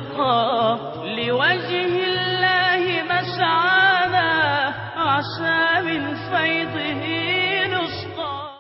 صدقا لوجه الله مسعانا عسى من فيضه نسقا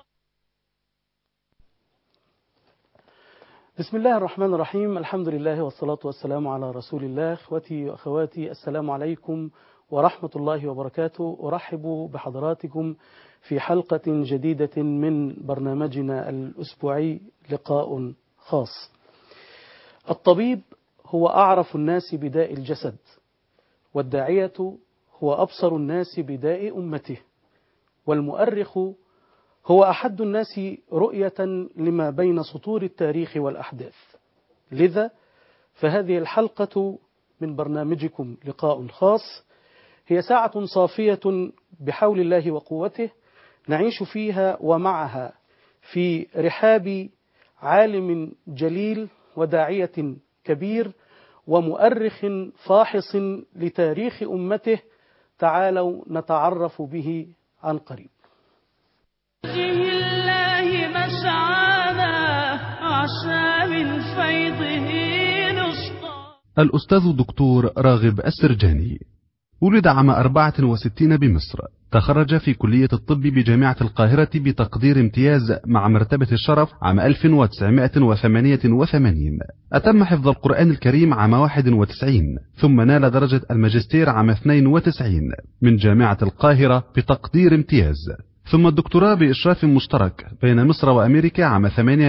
بسم الله الرحمن الرحيم الحمد لله والصلاة والسلام على رسول الله اخوتي واخواتي السلام عليكم ورحمة الله وبركاته أرحب بحضراتكم في حلقة جديدة من برنامجنا الأسبوعي لقاء خاص الطبيب هو أعرف الناس بداء الجسد والداعية هو أبصر الناس بداء أمته والمؤرخ هو أحد الناس رؤية لما بين سطور التاريخ والأحداث لذا فهذه الحلقة من برنامجكم لقاء خاص هي ساعة صافية بحول الله وقوته نعيش فيها ومعها في رحاب عالم جليل وداعية كبير ومؤرخ فاحص لتاريخ أمته تعالوا نتعرف به عن قريب وجه الله مسعانا عسى من فيضه نسقا الأستاذ الدكتور راغب السرجاني ولد عام 64 بمصر تخرج في كلية الطب بجامعة القاهرة بتقدير امتياز مع مرتبة الشرف عام 1988 أتم حفظ القرآن الكريم عام 91 ثم نال درجة الماجستير عام 92 من جامعة القاهرة بتقدير امتياز ثم الدكتوراه بإشراف مشترك بين مصر وأمريكا عام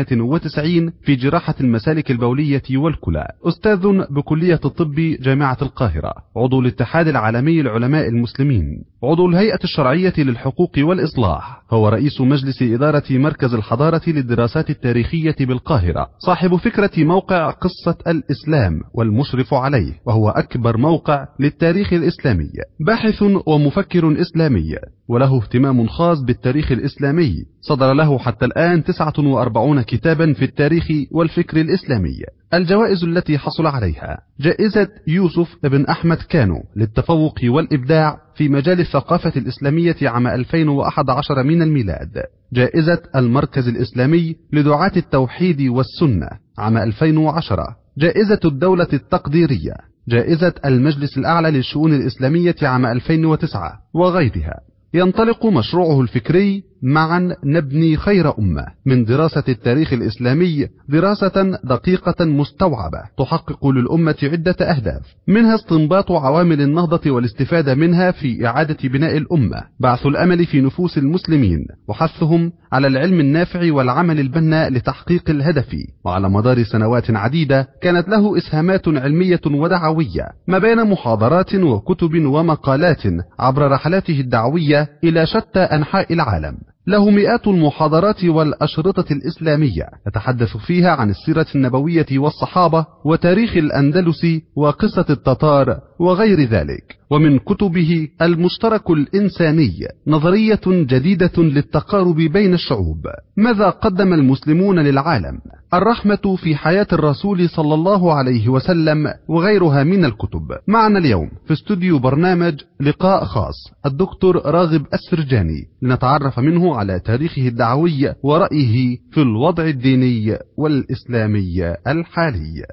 98 في جراحة المسالك البولية والكلى أستاذ بكلية الطب جامعة القاهرة عضو الاتحاد العالمي لعلماء المسلمين عضو الهيئة الشرعية للحقوق والإصلاح هو رئيس مجلس إدارة مركز الحضارة للدراسات التاريخية بالقاهرة صاحب فكرة موقع قصة الإسلام والمشرف عليه وهو أكبر موقع للتاريخ الإسلامي باحث ومفكر إسلامي وله اهتمام خاص بالتاريخ الإسلامي صدر له حتى الآن 49 كتابا في التاريخ والفكر الإسلامي الجوائز التي حصل عليها جائزة يوسف بن أحمد كانو للتفوق والإبداع في مجال الثقافة الإسلامية عام 2011 من الميلاد جائزة المركز الإسلامي لدعاة التوحيد والسنة عام 2010 جائزة الدولة التقديرية جائزة المجلس الأعلى للشؤون الإسلامية عام 2009 وغيرها ينطلق مشروعه الفكري معا نبني خير أمة من دراسة التاريخ الإسلامي دراسة دقيقة مستوعبة تحقق للأمة عدة أهداف منها استنباط عوامل النهضة والاستفادة منها في إعادة بناء الأمة بعث الأمل في نفوس المسلمين وحثهم على العلم النافع والعمل البناء لتحقيق الهدف وعلى مدار سنوات عديدة كانت له إسهامات علمية ودعوية ما بين محاضرات وكتب ومقالات عبر رحلاته الدعوية إلى شتى أنحاء العالم له مئات المحاضرات والأشرطة الإسلامية يتحدث فيها عن السيرة النبوية والصحابة وتاريخ الأندلس وقصة التتار وغير ذلك ومن كتبه المشترك الإنساني نظرية جديدة للتقارب بين الشعوب ماذا قدم المسلمون للعالم الرحمة في حياة الرسول صلى الله عليه وسلم وغيرها من الكتب معنا اليوم في استوديو برنامج لقاء خاص الدكتور راغب السرجاني لنتعرف منه على تاريخه الدعوي ورأيه في الوضع الديني والإسلامي الحالي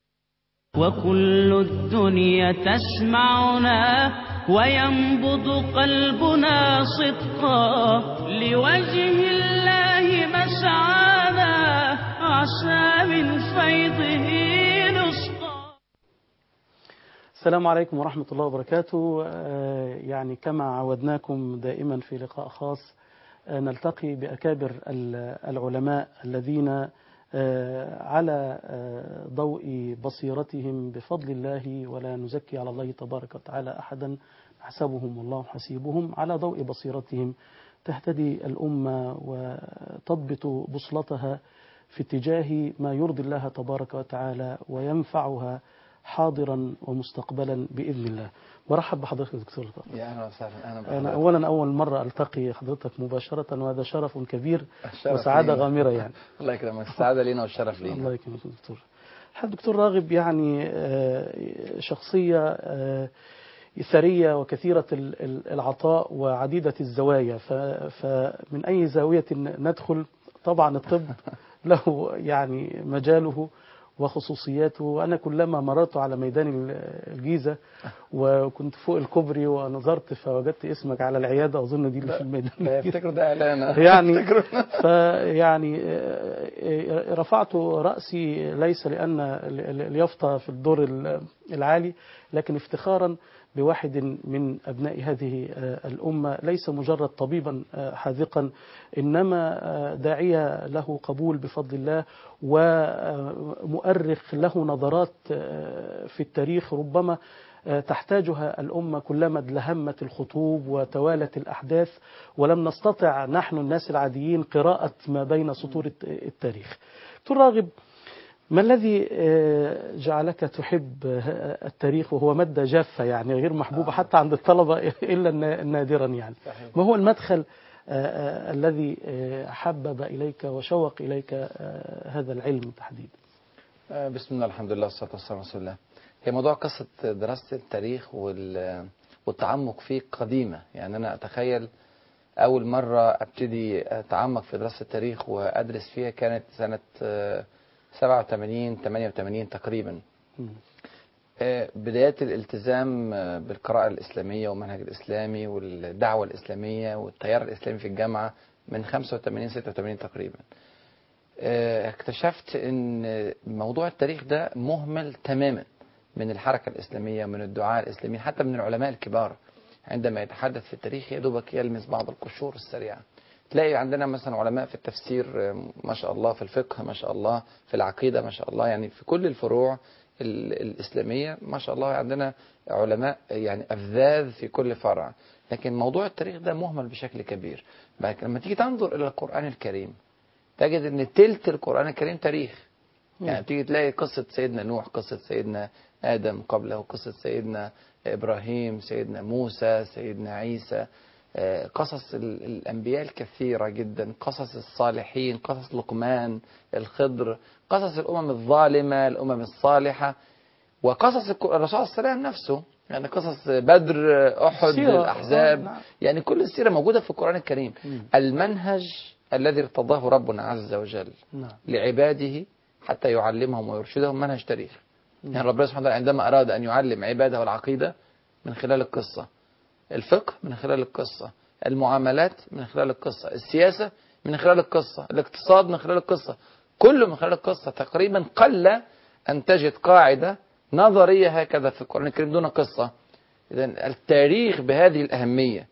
وكل الدنيا تسمعنا وينبض قلبنا صدقا لوجه الله مسعانا عسى من فيضه نسقا السلام عليكم ورحمة الله وبركاته آه، يعني كما عودناكم دائما في لقاء خاص آه، نلتقي بأكابر ال- العلماء الذين آه، على آه، ضوء بصيرتهم بفضل الله ولا نزكي على الله تبارك وتعالى أحدا حسبهم والله حسيبهم على ضوء بصيرتهم تهتدي الأمة وتضبط بصلتها في اتجاه ما يرضي الله تبارك وتعالى وينفعها حاضرا ومستقبلا بإذن الله برحب بحضرتك دكتور طارق. يا اهلا وسهلا اهلا أنا بحضرتك. أولا أول مرة ألتقي حضرتك مباشرة وهذا شرف كبير الشرف وسعادة لينا. غامرة يعني الله يكرمك السعاده لينا والشرف الله لينا يكرمك يا دكتور الحقيقة دكتور راغب يعني آه، شخصية آه، ثرية وكثيرة ال- ال- العطاء وعديدة الزوايا ف- فمن أي زاوية ندخل طبعا الطب له يعني مجاله وخصوصياته وأنا كلما مررت على ميدان ال- الجيزة وكنت فوق الكوبري ونظرت فوجدت اسمك على العيادة أظن دي اللي في الميدان لا الجيزة. يفتكروا ده اعلان يعني فيعني آه، آه، رفعت رأسي ليس لأن ال- ال- اليافطة في الدور ال- العالي لكن افتخارا بواحد من أبناء هذه آه، الأمة ليس مجرد طبيبا آه، حاذقا إنما آه، داعية له قبول بفضل الله ومؤرخ له نظرات آه، في التاريخ ربما آه، تحتاجها الأمة كلما ادلهمت الخطوب وتوالت الأحداث ولم نستطع نحن الناس العاديين قراءة ما بين سطور الت- التاريخ دكتور راغب ما الذي آه، جعلك تحب آه، التاريخ وهو مادة جافة يعني غير محبوبة حتى عند الطلبة إلا النا- نادرا يعني صحيح. ما هو المدخل آه، آه، الذي آه، حبب إليك وشوق إليك آه، هذا العلم تحديدا آه، بسم الله الحمد لله والصلاة والسلام على رسول الله هي موضوع قصة دراسة التاريخ وال- والتعمق فيه قديمة يعني أنا أتخيل أول مرة أبتدي أتعمق في دراسة التاريخ وأدرس فيها كانت سنة آه، 87 88 تقريبا مم. آه، بدايات الالتزام آه، بالقراءة الإسلامية والمنهج الإسلامي والدعوة الإسلامية والتيار الإسلامي في الجامعة من 85 86 تقريبا آه، اكتشفت ان موضوع التاريخ ده مهمل تماما من الحركة الإسلامية من الدعاء الإسلاميين حتى من العلماء الكبار عندما يتحدث في التاريخ يا دوبك يلمس بعض القشور السريعة تلاقي عندنا مثلا علماء في التفسير آه، ما شاء الله في الفقه ما شاء الله في العقيدة ما شاء الله يعني في كل الفروع ال- الإسلامية ما شاء الله عندنا علماء يعني أفذاذ في كل فرع لكن موضوع التاريخ ده مهمل بشكل كبير بعد كده لما تيجي تنظر إلى القرآن الكريم تجد ان تلت القرآن الكريم تاريخ يعني تيجي تلاقي قصة سيدنا نوح قصة سيدنا آدم قبله قصة سيدنا إبراهيم سيدنا موسى سيدنا عيسى آه، قصص ال- الأنبياء الكثيرة جدا قصص الصالحين قصص لقمان الخضر قصص الأمم الظالمة الأمم الصالحة وقصص الك- الرسول صلى الله عليه وسلم نفسه يعني قصص بدر أحد السيرة. الأحزاب آه، نعم. يعني كل السيرة موجودة في القرآن الكريم مم. المنهج الذي ارتضاه ربنا عز وجل نعم لعباده حتى يعلمهم ويرشدهم منهج تاريخ يعني ربنا سبحانه وتعالى عندما أراد أن يعلم عباده العقيدة من خلال القصة الفقه من خلال القصة المعاملات من خلال القصة السياسة من خلال القصة الاقتصاد من خلال القصة كله من خلال القصة تقريبا قل أن تجد قاعدة نظرية هكذا في القرآن الكريم دون قصة إذا التاريخ بهذه الأهمية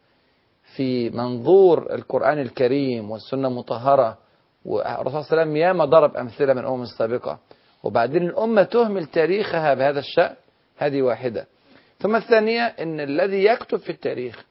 في منظور القرآن الكريم والسنة المطهرة والرسول صلى الله عليه وسلم ياما ضرب أمثلة من الأمم السابقة وبعدين الأمة تهمل تاريخها بهذا الشأن هذه واحدة ثم الثانية أن الذي يكتب في التاريخ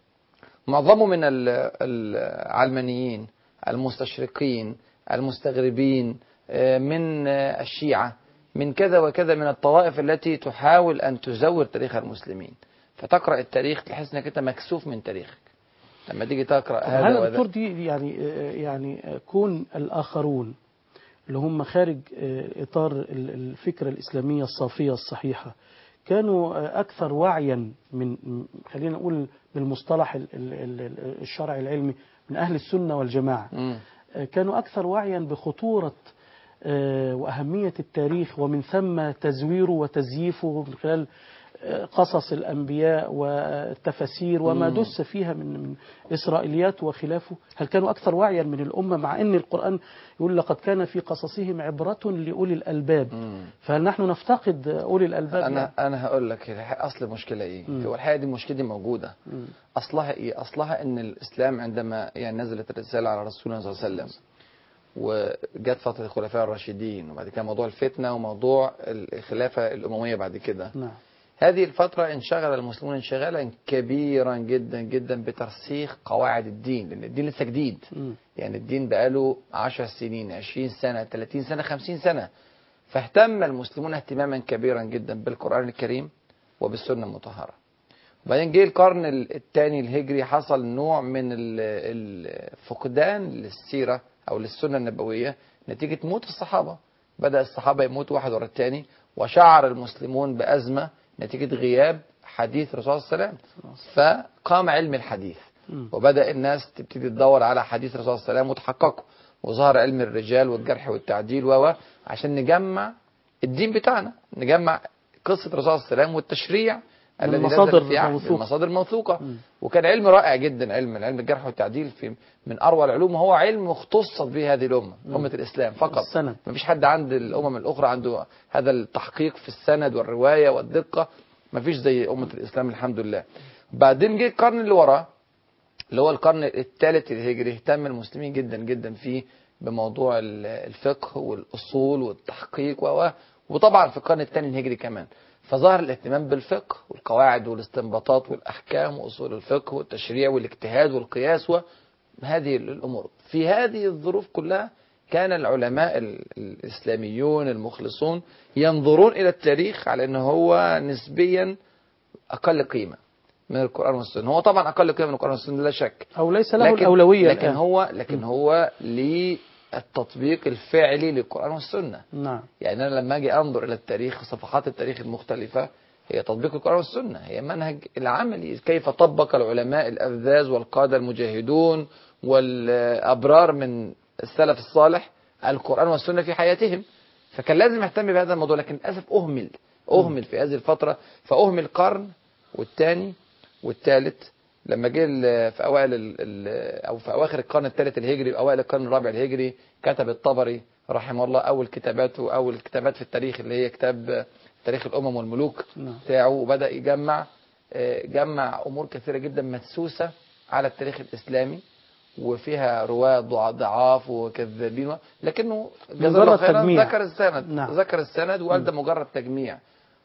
معظمه من ال- العلمانيين المستشرقين المستغربين آه، من آه، الشيعة من كذا وكذا من الطوائف التي تحاول أن تزور تاريخ المسلمين فتقرأ التاريخ تحس أنك أنت مكسوف من تاريخك لما تيجي تقرأ طب هذا هل وذا دكتور دي يعني يعني كون الآخرون اللي هم خارج إطار ال- الفكرة الإسلامية الصافية الصحيحة كانوا أكثر وعيا من خلينا نقول بالمصطلح ال- ال- ال- الشرعي العلمي من أهل السنة والجماعة مم. كانوا أكثر وعيا بخطورة آه، وأهمية التاريخ ومن ثم تزويره وتزييفه من خلال آه، قصص الأنبياء والتفاسير وما مم. دس فيها من من إسرائيليات وخلافه هل كانوا أكثر وعيا من الأمة مع أن القرآن يقول لقد كان في قصصهم عبرة لأولي الألباب مم. فهل نحن نفتقد أولي الألباب أنا يعني؟ أنا هقول لك الح- أصل المشكلة إيه؟ مم. هو الحقيقة دي المشكلة دي موجودة مم. أصلها إيه؟ أصلها إن الإسلام عندما يعني نزلت الرسالة على رسولنا صلى الله عليه وسلم وجت فترة الخلفاء الراشدين وبعد كده موضوع الفتنة وموضوع الخلافة الأموية بعد كده نعم هذه الفترة انشغل المسلمون انشغالا كبيرا جدا جدا بترسيخ قواعد الدين لأن الدين لسه جديد مم. يعني الدين بقاله 10 سنين 20 سنة 30 سنة 50 سنة فاهتم المسلمون اهتماما كبيرا جدا بالقرآن الكريم وبالسنة المطهرة وبعدين جه القرن الثاني الهجري حصل نوع من ال- الفقدان للسيرة أو للسنة النبوية نتيجة موت الصحابة بدأ الصحابة يموتوا واحد ورا الثاني وشعر المسلمون بأزمة نتيجة غياب حديث الرسول صلى الله عليه وسلم فقام علم الحديث مم. وبدأ الناس تبتدي تدور على حديث الرسول صلى الله عليه وسلم وتحققه وظهر علم الرجال والجرح والتعديل و و عشان نجمع الدين بتاعنا نجمع قصة الرسول صلى الله عليه وسلم والتشريع من الذي مصادر نزل في عهد- موثوقة. من مصادر موثوقة مم. وكان علم رائع جدا علم علم الجرح والتعديل في من أروع العلوم وهو علم اختصت به هذه الأمة أمة الإسلام فقط السند. ما فيش حد عند الأمم الأخرى عنده هذا التحقيق في السند والرواية والدقة ما فيش زي أمة الإسلام الحمد لله بعدين جه القرن اللي وراه اللي هو القرن الثالث الهجري اهتم المسلمين جدا جدا فيه بموضوع ال- الفقه والأصول والتحقيق و و- وطبعا في القرن الثاني الهجري كمان فظهر الاهتمام بالفقه والقواعد والاستنباطات والأحكام وأصول الفقه والتشريع والاجتهاد والقياس وهذه الأمور في هذه الظروف كلها كان العلماء ال- الإسلاميون المخلصون ينظرون إلى التاريخ على أنه هو نسبيا أقل قيمة من القرآن والسنة هو طبعا أقل قيمة من القرآن والسنة لا شك أو ليس له لكن الأولوية لكن الآن. هو لكن هو للتطبيق الفعلي للقرآن والسنة نعم يعني أنا لما أجي أنظر إلى التاريخ صفحات التاريخ المختلفة هي تطبيق القرآن والسنة هي منهج العملي كيف طبق العلماء الأفذاذ والقادة المجاهدون والأبرار من السلف الصالح القرآن والسنة في حياتهم فكان لازم يهتم بهذا الموضوع لكن للأسف أهمل أهمل في هذه الفترة فأهمل قرن والثاني والثالث لما جه ال- في اوائل ال- ال- او في اواخر القرن الثالث الهجري واوائل القرن الرابع الهجري كتب الطبري رحمه الله اول كتاباته اول كتابات في التاريخ اللي هي كتاب تاريخ الامم والملوك نعم. بتاعه وبدا يجمع آه، جمع امور كثيره جدا مدسوسه على التاريخ الاسلامي وفيها رواه ضع- ضعاف وكذابين و- لكنه جزاه الله مجرد خيرا تجميع. ذكر السند نعم. ذكر السند وقال ده مجرد تجميع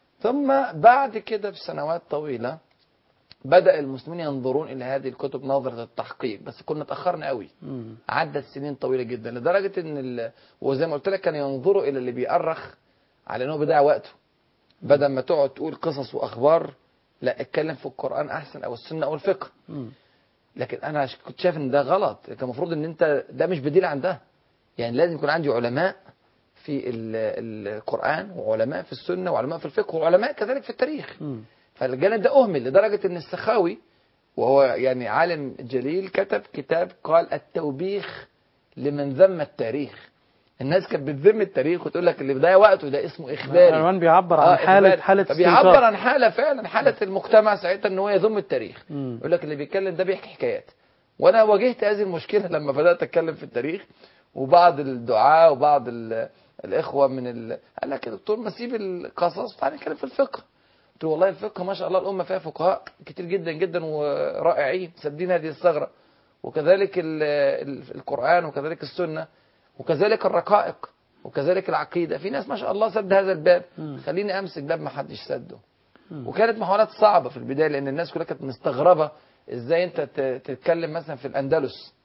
ثم بعد كده بسنوات طويله بدأ المسلمين ينظرون إلى هذه الكتب نظرة التحقيق بس كنا تأخرنا قوي مم. عدت سنين طويلة جدا لدرجة إن ال... وزي ما قلت لك كانوا ينظروا إلى اللي بيأرخ على إنه بيضيع وقته بدل ما تقعد تقول قصص وأخبار لا اتكلم في القرآن أحسن أو السنة أو الفقه مم. لكن أنا ش- كنت شايف إن ده غلط كان المفروض إن أنت ده مش بديل عن ده يعني لازم يكون عندي علماء في ال- القرآن وعلماء في السنة وعلماء في الفقه وعلماء كذلك في التاريخ مم. فالجانب ده أهمل لدرجة إن السخاوي وهو يعني عالم جليل كتب كتاب قال التوبيخ لمن ذم التاريخ الناس كانت بتذم التاريخ وتقول لك اللي بيضيع وقته ده اسمه إخباري العنوان بيعبر عن آه، حالة إخباري. حالة فبيعبر استنكار. عن حالة فعلا حالة المجتمع ساعتها إن هو يذم التاريخ مم. يقول لك اللي بيتكلم ده بيحكي حكايات وانا واجهت هذه المشكله لما بدات اتكلم في التاريخ وبعض الدعاة وبعض ال- الاخوه من ال... قال لك يا دكتور ما سيب القصص تعالى نتكلم في الفقه قلت له والله الفقه ما شاء الله الامه فيها فقهاء كتير جدا جدا ورائعين سادين هذه الثغره وكذلك ال... ال... القران وكذلك السنه وكذلك الرقائق وكذلك العقيده في ناس ما شاء الله سد هذا الباب مم. خليني امسك باب ما حدش سده مم. وكانت محاولات صعبة في البداية لأن الناس كلها كانت مستغربة إزاي أنت ت- تتكلم مثلا في الأندلس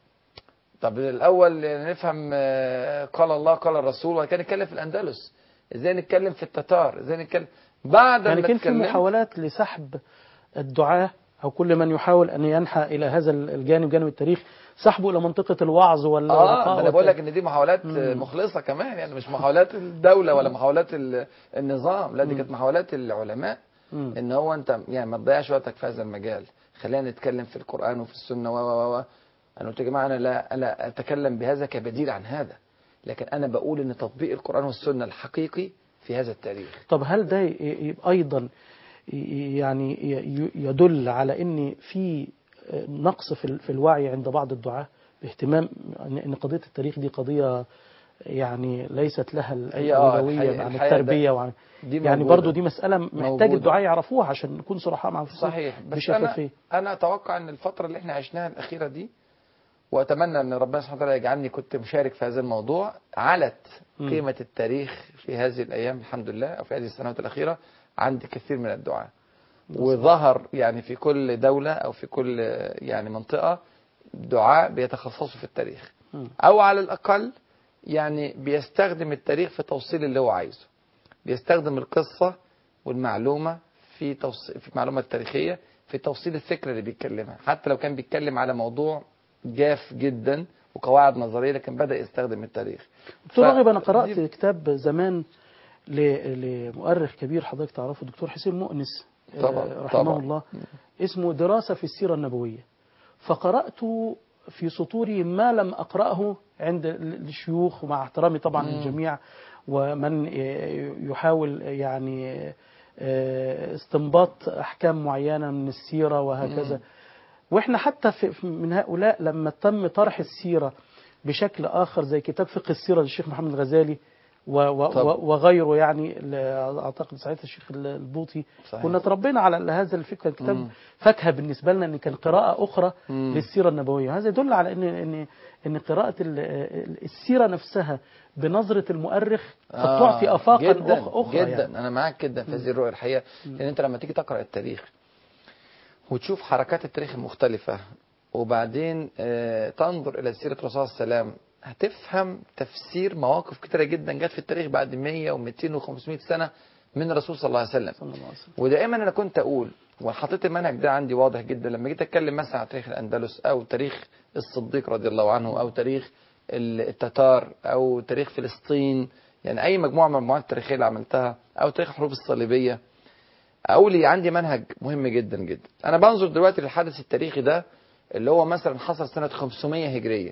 طب الأول نفهم آه، قال الله قال الرسول وبعد كده نتكلم في الأندلس إزاي نتكلم في التتار إزاي نتكلم بعد يعني ما كان في اتكلمت- محاولات لسحب الدعاة أو كل من يحاول أن ينحى إلى هذا الجانب جانب التاريخ سحبه إلى منطقة الوعظ اه والرقاء ما انا بقول والت- لك ان دي محاولات آه، مم. مخلصه كمان يعني مش محاولات الدوله ولا محاولات ال- النظام لا دي مم. كانت محاولات العلماء مم. ان هو انت يعني ما تضيعش وقتك في هذا المجال خلينا نتكلم في القران وفي السنه و و و انا قلت يا جماعه انا لا لا اتكلم بهذا كبديل عن هذا لكن انا بقول ان تطبيق القران والسنه الحقيقي في هذا التاريخ طب هل ده ي- يبقى أيضا ي- يعني ي- يدل على أن في نقص في ال- في الوعي عند بعض الدعاة باهتمام أن إن قضية التاريخ دي قضية يعني ليست لها هي آه، الأولوية الحقيقة- عن الحقيقة التربية وعن دي يعني موجودة. برضو دي مسألة محتاج موجودة. الدعاة يعرفوها عشان نكون صرحاء مع أنفسهم صحيح بس مش انا شفافية انا اتوقع ان الفتره اللي احنا عشناها الاخيره دي واتمنى ان ربنا سبحانه وتعالى يجعلني كنت مشارك في هذا الموضوع علت مم. قيمه التاريخ في هذه الايام الحمد لله او في هذه السنوات الاخيره عند كثير من الدعاة وظهر يعني في كل دوله او في كل يعني منطقه دعاة بيتخصصوا في التاريخ مم. او على الاقل يعني بيستخدم التاريخ في توصيل اللي هو عايزه بيستخدم القصة والمعلومة في توصيل في المعلومة التاريخية في توصيل الفكرة اللي بيتكلمها حتى لو كان بيتكلم على موضوع جاف جدا وقواعد نظرية لكن بدأ يستخدم التاريخ دكتور ف- راغب أنا قرأت دي- كتاب زمان ل- لمؤرخ كبير حضرتك تعرفه دكتور حسين مؤنس آه، طبعا، رحمه طبعا. الله اسمه دراسة في السيرة النبوية فقرأت في سطوري ما لم أقرأه عند ال- الشيوخ ومع احترامي طبعا مم. للجميع ومن ي- يحاول يعني آه، استنباط أحكام معينة من السيرة وهكذا واحنا حتى في في- من هؤلاء لما تم طرح السيرة بشكل آخر زي كتاب فقه السيرة للشيخ محمد الغزالي و و طبعا. و وغيره يعني ل- اعتقد ساعتها الشيخ البوطي صحيح. كنا تربينا على هذا الفكره كتاب مم. فاكهه بالنسبه لنا ان كان قراءه اخرى مم. للسيره النبويه هذا يدل على ان ان ان قراءه ال- ال- السيره نفسها بنظره المؤرخ قد آه، تعطي افاقا جدا أخ- اخرى جدا يعني. انا معاك جدا في هذه الرؤيه الحقيقه لان انت لما تيجي تقرا التاريخ وتشوف حركات التاريخ المختلفه وبعدين آه، تنظر الى سيره الرسول صلى الله عليه وسلم هتفهم تفسير مواقف كتيره جدا جت في التاريخ بعد 100 و200 و500 سنه من الرسول صلى الله عليه وسلم صلى الله عليه وسلم ودائما انا كنت اقول وحطيت المنهج ده عندي واضح جدا لما جيت اتكلم مثلا عن تاريخ الاندلس او تاريخ الصديق رضي الله عنه او تاريخ ال- التتار او تاريخ فلسطين يعني اي مجموعه من المجموعات التاريخيه اللي عملتها او تاريخ الحروب الصليبيه اقول لي عندي منهج مهم جدا جدا انا بنظر دلوقتي للحدث التاريخي ده اللي هو مثلا حصل سنه 500 هجريه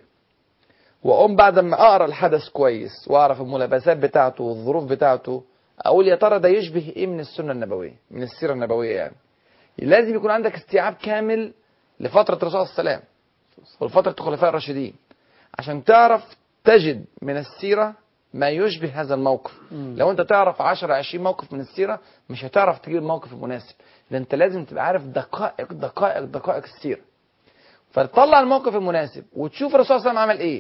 واقوم بعد ما اقرا الحدث كويس واعرف الملابسات بتاعته والظروف بتاعته اقول يا ترى ده يشبه ايه من السنه النبويه من السيره النبويه يعني لازم يكون عندك استيعاب كامل لفتره الرسول صلى الله عليه وسلم ولفتره الخلفاء الراشدين عشان تعرف تجد من السيره ما يشبه هذا الموقف مم. لو انت تعرف 10 20 موقف من السيره مش هتعرف تجيب الموقف المناسب ده انت لازم تبقى عارف دقائق دقائق دقائق السيره فتطلع الموقف المناسب وتشوف الرسول صلى الله عليه وسلم عمل ايه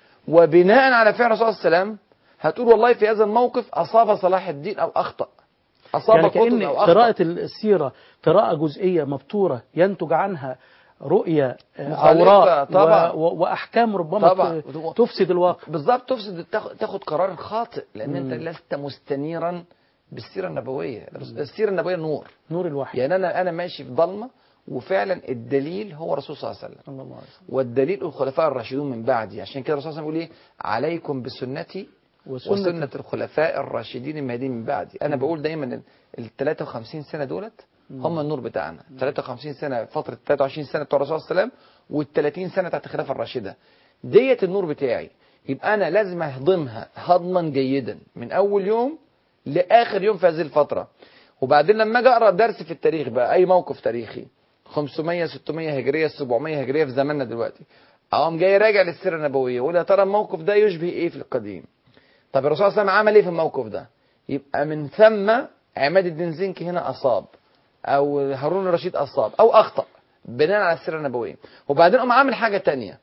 وبناء على فعل الرسول صلى الله عليه وسلم هتقول والله في هذا الموقف اصاب صلاح الدين او اخطا اصاب يعني قطز كأن او اخطا قراءة السيرة قراءة جزئية مبتورة ينتج عنها رؤية آه، مخالفة عوراء طبعا. و و وأحكام ربما طبعا. ت- تفسد الواقع بالظبط تفسد تاخد, تاخد قرار خاطئ لان انت لست مستنيرا بالسيره النبويه السيره النبويه نور نور الوحي يعني انا انا ماشي في ضلمه وفعلا الدليل هو الرسول صلى الله عليه وسلم صلى الله عليه وسلم والدليل الخلفاء الراشدون من بعدي عشان كده الرسول صلى الله عليه وسلم يقول ايه عليكم بسنتي وسنة, وسنة الخلفاء الراشدين المهديين من بعدي أنا بقول دايما ال- ال 53 سنة دولت هم النور بتاعنا 53 سنة فترة 23 سنة بتوع الرسول صلى الله عليه وسلم وال 30 سنة بتاعت الخلافة الراشدة ديت النور بتاعي يبقى أنا لازم أهضمها هضما جيدا من أول يوم لآخر يوم في هذه الفترة وبعدين لما أجي أقرأ درس في التاريخ بقى أي موقف تاريخي 500 600 هجرية 700 هجرية في زماننا دلوقتي أقوم جاي راجع للسيرة النبوية وأقول يا ترى الموقف ده يشبه إيه في القديم طب الرسول صلى الله عليه وسلم عمل ايه في الموقف ده يبقى من ثم عماد الدين زنكي هنا اصاب او هارون الرشيد اصاب او اخطا بناء على السيره النبويه وبعدين قام عامل حاجه تانية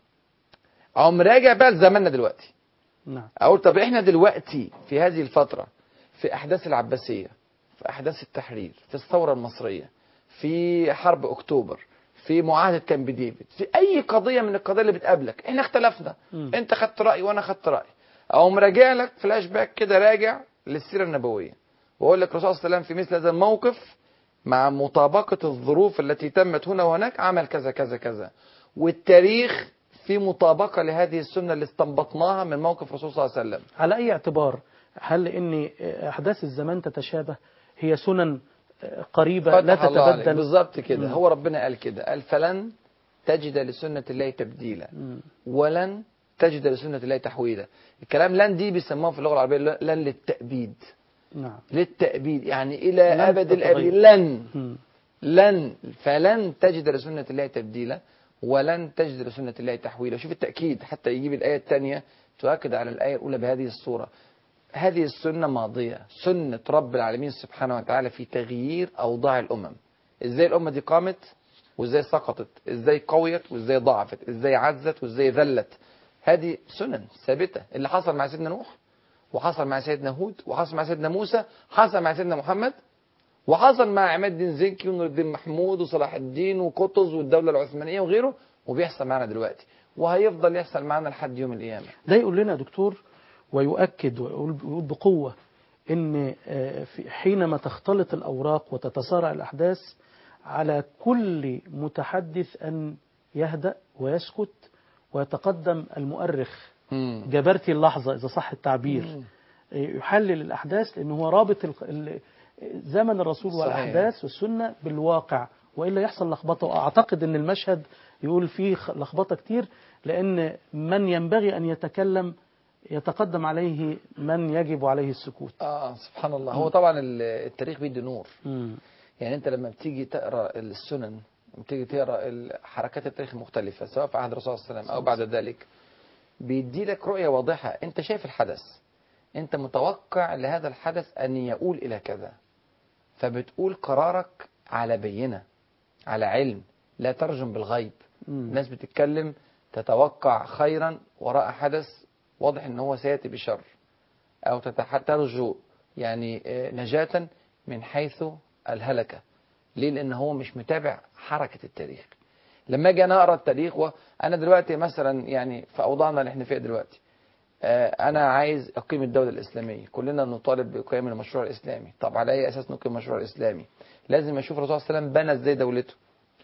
قام راجع بقى لزماننا دلوقتي نعم اقول طب احنا دلوقتي في هذه الفتره في احداث العباسيه في احداث التحرير في الثوره المصريه في حرب اكتوبر في معاهده كامب ديفيد في اي قضيه من القضايا اللي بتقابلك احنا اختلفنا مم. انت خدت راي وانا خدت راي اقوم راجع لك فلاش باك كده راجع للسيره النبويه واقول لك الرسول صلى الله عليه وسلم في مثل هذا الموقف مع مطابقه الظروف التي تمت هنا وهناك عمل كذا كذا كذا والتاريخ في مطابقه لهذه السنه اللي استنبطناها من موقف الرسول صلى الله عليه وسلم على أي اعتبار هل إن أحداث الزمان تتشابه هي سنن آه، قريبة لا فتح الله عليك. تتبدل بالظبط كده مم. هو ربنا قال كده قال فلن تجد لسنة الله تبديلا مم. ولن تجد لسنة الله تحويلا الكلام لن دي بيسموها في اللغة العربية لن للتأبيد نعم للتأبيد يعني إلى لن أبد الأبد تتغير. لن مم. لن فلن تجد لسنة الله تبديلا ولن تجد لسنة الله تحويلا شوف التأكيد حتى يجيب الآية الثانية تؤكد على الآية الأولى بهذه الصورة هذه السنة ماضية سنة رب العالمين سبحانه وتعالى في تغيير أوضاع الأمم إزاي الأمة دي قامت وإزاي سقطت إزاي قويت وإزاي ضعفت إزاي عزت وإزاي ذلت هذه سنن ثابتة اللي حصل مع سيدنا نوح وحصل مع سيدنا هود وحصل مع سيدنا موسى حصل مع سيدنا محمد وحصل مع عماد الدين زنكي ونور الدين محمود وصلاح الدين وقطز والدولة العثمانية وغيره وبيحصل معنا دلوقتي وهيفضل يحصل معنا لحد يوم القيامة ده يقول لنا يا دكتور ويؤكد ويقول ويقول بقوة ان آه، في- حينما تختلط الأوراق وتتسارع الأحداث على كل متحدث أن يهدأ ويسكت ويتقدم المؤرخ مم. جبرتي اللحظة إذا صح التعبير مم. يحلل الأحداث لأنه هو رابط ال- ال- زمن الرسول صحيح. والأحداث والسنة بالواقع وإلا يحصل لخبطة وأعتقد أن المشهد يقول فيه خ- لخبطة كتير لأن من ينبغي أن يتكلم يتقدم عليه من يجب عليه السكوت اه سبحان الله هو طبعا ال- التاريخ بيدي نور مم. يعني انت لما بتيجي تقرا السنن بتيجي تقرا ال- حركات التاريخ المختلفه سواء في عهد الرسول صلى الله عليه وسلم او بعد ذلك بيدي لك رؤيه واضحه انت شايف الحدث انت متوقع لهذا الحدث ان يؤول الى كذا فبتقول قرارك على بينه على علم لا ترجم بالغيب مم. الناس بتتكلم تتوقع خيرا وراء حدث واضح ان هو سياتي بشر او تتح- ترجو يعني آه، نجاة من حيث الهلكة ليه لان هو مش متابع حركة التاريخ لما اجي انا اقرا التاريخ وانا دلوقتي مثلا يعني في اوضاعنا اللي احنا فيها دلوقتي آه، انا عايز اقيم الدوله الاسلاميه كلنا نطالب بقيام المشروع الاسلامي طب على اي اساس نقيم المشروع الاسلامي لازم اشوف الرسول صلى الله عليه وسلم بنى ازاي دولته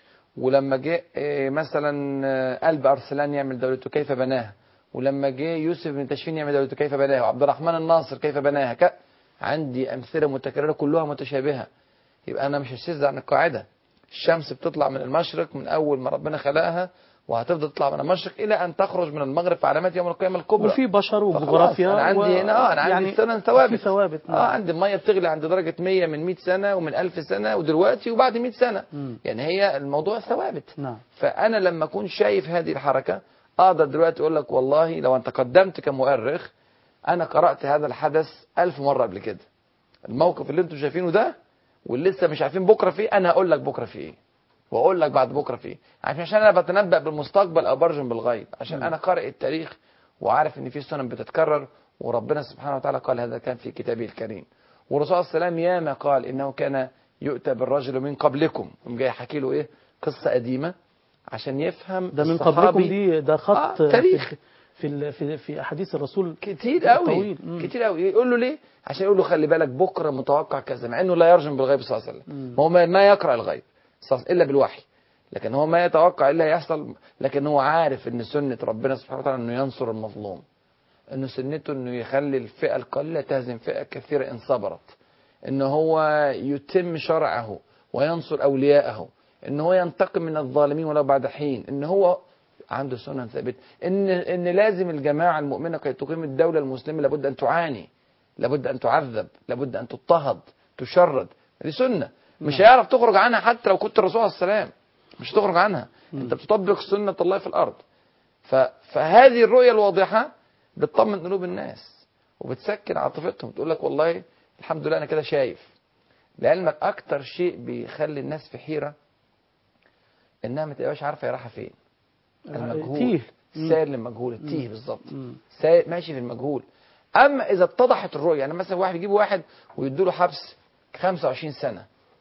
ولما جه آه، مثلا آه، قلب ارسلان يعمل دولته كيف بناها ولما جه يوسف بن تشفين يعمل دولته كيف بناها وعبد الرحمن الناصر كيف بناها ك... عندي امثله متكرره كلها متشابهه يبقى انا مش هشذ عن القاعده الشمس بتطلع من المشرق من اول ما ربنا خلقها وهتفضل تطلع من المشرق الى ان تخرج من المغرب في علامات يوم القيامه الكبرى وفي بشر فخلاص، وجغرافيا انا عندي و- هنا اه انا عندي يعني سنن ثوابت في ثوابت اه نعم. عندي الميه بتغلي عند درجه 100 من 100 سنه ومن 1000 سنه ودلوقتي وبعد 100 سنه مم. يعني هي الموضوع ثوابت نعم فانا لما اكون شايف هذه الحركه اقدر دلوقتي اقول لك والله لو انت قدمت كمؤرخ انا قرات هذا الحدث ألف مره قبل كده الموقف اللي انتم شايفينه ده واللي لسه مش عارفين بكره فيه انا هقول لك بكره فيه ايه واقول لك بعد بكره فيه عشان عشان انا بتنبأ بالمستقبل او برجم بالغيب عشان انا قارئ التاريخ وعارف ان في سنن بتتكرر وربنا سبحانه وتعالى قال هذا كان في كتابه الكريم والرسول صلى الله عليه وسلم ياما قال انه كان يؤتى بالرجل من قبلكم قام جاي حكي له ايه قصه قديمه عشان يفهم ده من الصحابي قبلكم دي ده خط آه، تاريخ. في في ال- في, في احاديث الرسول كتير قوي طويل. مم. كتير قوي يقول له ليه عشان يقول له خلي بالك بكره متوقع كذا مع انه لا يرجم بالغيب صلى الله عليه وسلم مم. هو ما ما يقرا الغيب صلى الله عليه وسلم الا بالوحي لكن هو ما يتوقع الا هيحصل لكن هو عارف ان سنه ربنا سبحانه وتعالى انه ينصر المظلوم انه سنته انه يخلي الفئه القليله تهزم فئه كثيره ان صبرت ان هو يتم شرعه وينصر اولياءه ان هو ينتقم من الظالمين ولو بعد حين ان هو عنده سنن ثابته ان ان لازم الجماعه المؤمنه كي تقيم الدوله المسلمه لابد ان تعاني لابد ان تعذب لابد ان تضطهد تشرد دي سنه مش هيعرف تخرج عنها حتى لو كنت الرسول عليه السلام مش تخرج عنها انت بتطبق سنه الله في الارض ف... فهذه الرؤيه الواضحه بتطمن قلوب الناس وبتسكن عاطفتهم تقول لك والله الحمد لله انا كده شايف لعلمك اكتر شيء بيخلي الناس في حيره انها ما تبقاش عارفه هي رايحه فين المجهول تيه مم. سائر للمجهول التيه بالظبط مم. سايق ماشي في المجهول اما اذا اتضحت الرؤيه يعني مثلا واحد يجيب واحد ويدوا له حبس 25 سنه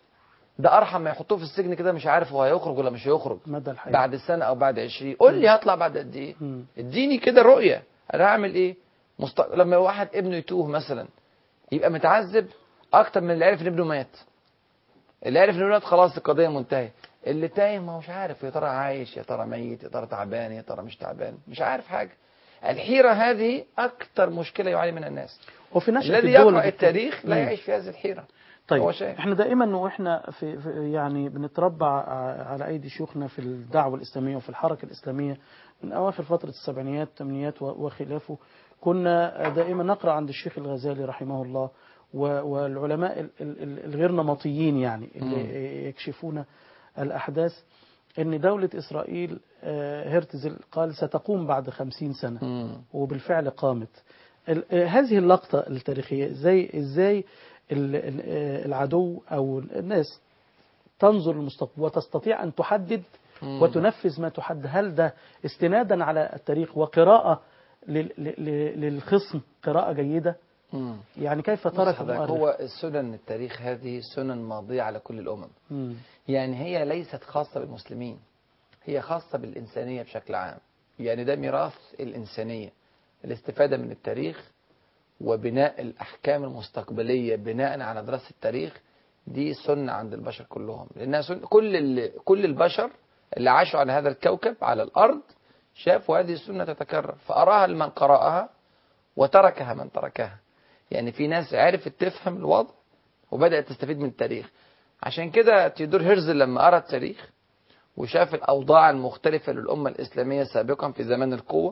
ده ارحم ما يحطوه في السجن كده مش عارف هو هيخرج ولا مش هيخرج مدى الحياة بعد سنه او بعد 20 قول لي هطلع بعد قد ايه مم. اديني كده رؤيه انا هعمل ايه مست... لما واحد ابنه يتوه مثلا يبقى متعذب اكتر من اللي عرف ان ابنه مات اللي عرف ان ابنه مات خلاص القضيه منتهيه اللي تايه ما هوش عارف يا ترى عايش يا ترى ميت يا ترى تعبان يا ترى مش تعبان مش عارف حاجه الحيره هذه اكتر مشكله يعاني منها الناس وفي نشأة الذي الدول يقرا دكتور. التاريخ لا مم. يعيش في هذه الحيره طيب هو شايف. احنا دائما واحنا في, في يعني بنتربع ع- على ايدي شيوخنا في الدعوه الاسلاميه وفي الحركه الاسلاميه من اواخر فتره السبعينيات الثمانينيات و- وخلافه كنا دائما نقرا عند الشيخ الغزالي رحمه الله و- والعلماء ال- ال- ال- الغير نمطيين يعني اللي يكشفون الاحداث ان دوله اسرائيل آه، هرتزل قال ستقوم بعد خمسين سنه مم. وبالفعل قامت ال- آه، هذه اللقطة التاريخية ازاي ازاي ال- ال- آه، العدو او الناس تنظر للمستقبل وتستطيع ان تحدد مم. وتنفذ ما تحدد هل ده استنادا على التاريخ وقراءة لل- ل- للخصم قراءة جيدة مم. يعني كيف بص ترك حضرتك، المؤرخ هو سنن التاريخ هذه سنن ماضيه على كل الامم مم. يعني هي ليست خاصة بالمسلمين هي خاصة بالإنسانية بشكل عام يعني ده ميراث الإنسانية الاستفادة من التاريخ وبناء الأحكام المستقبلية بناء على دراسة التاريخ دي سنة عند البشر كلهم لأنها سنة كل ال- كل البشر اللي عاشوا على هذا الكوكب على الأرض شافوا هذه السنة تتكرر فأراها لمن قرأها وتركها من تركها يعني في ناس عرفت تفهم الوضع وبدأت تستفيد من التاريخ عشان كده تيودور هيرزل لما قرأ التاريخ وشاف الأوضاع المختلفة للأمة الإسلامية سابقا في زمان القوة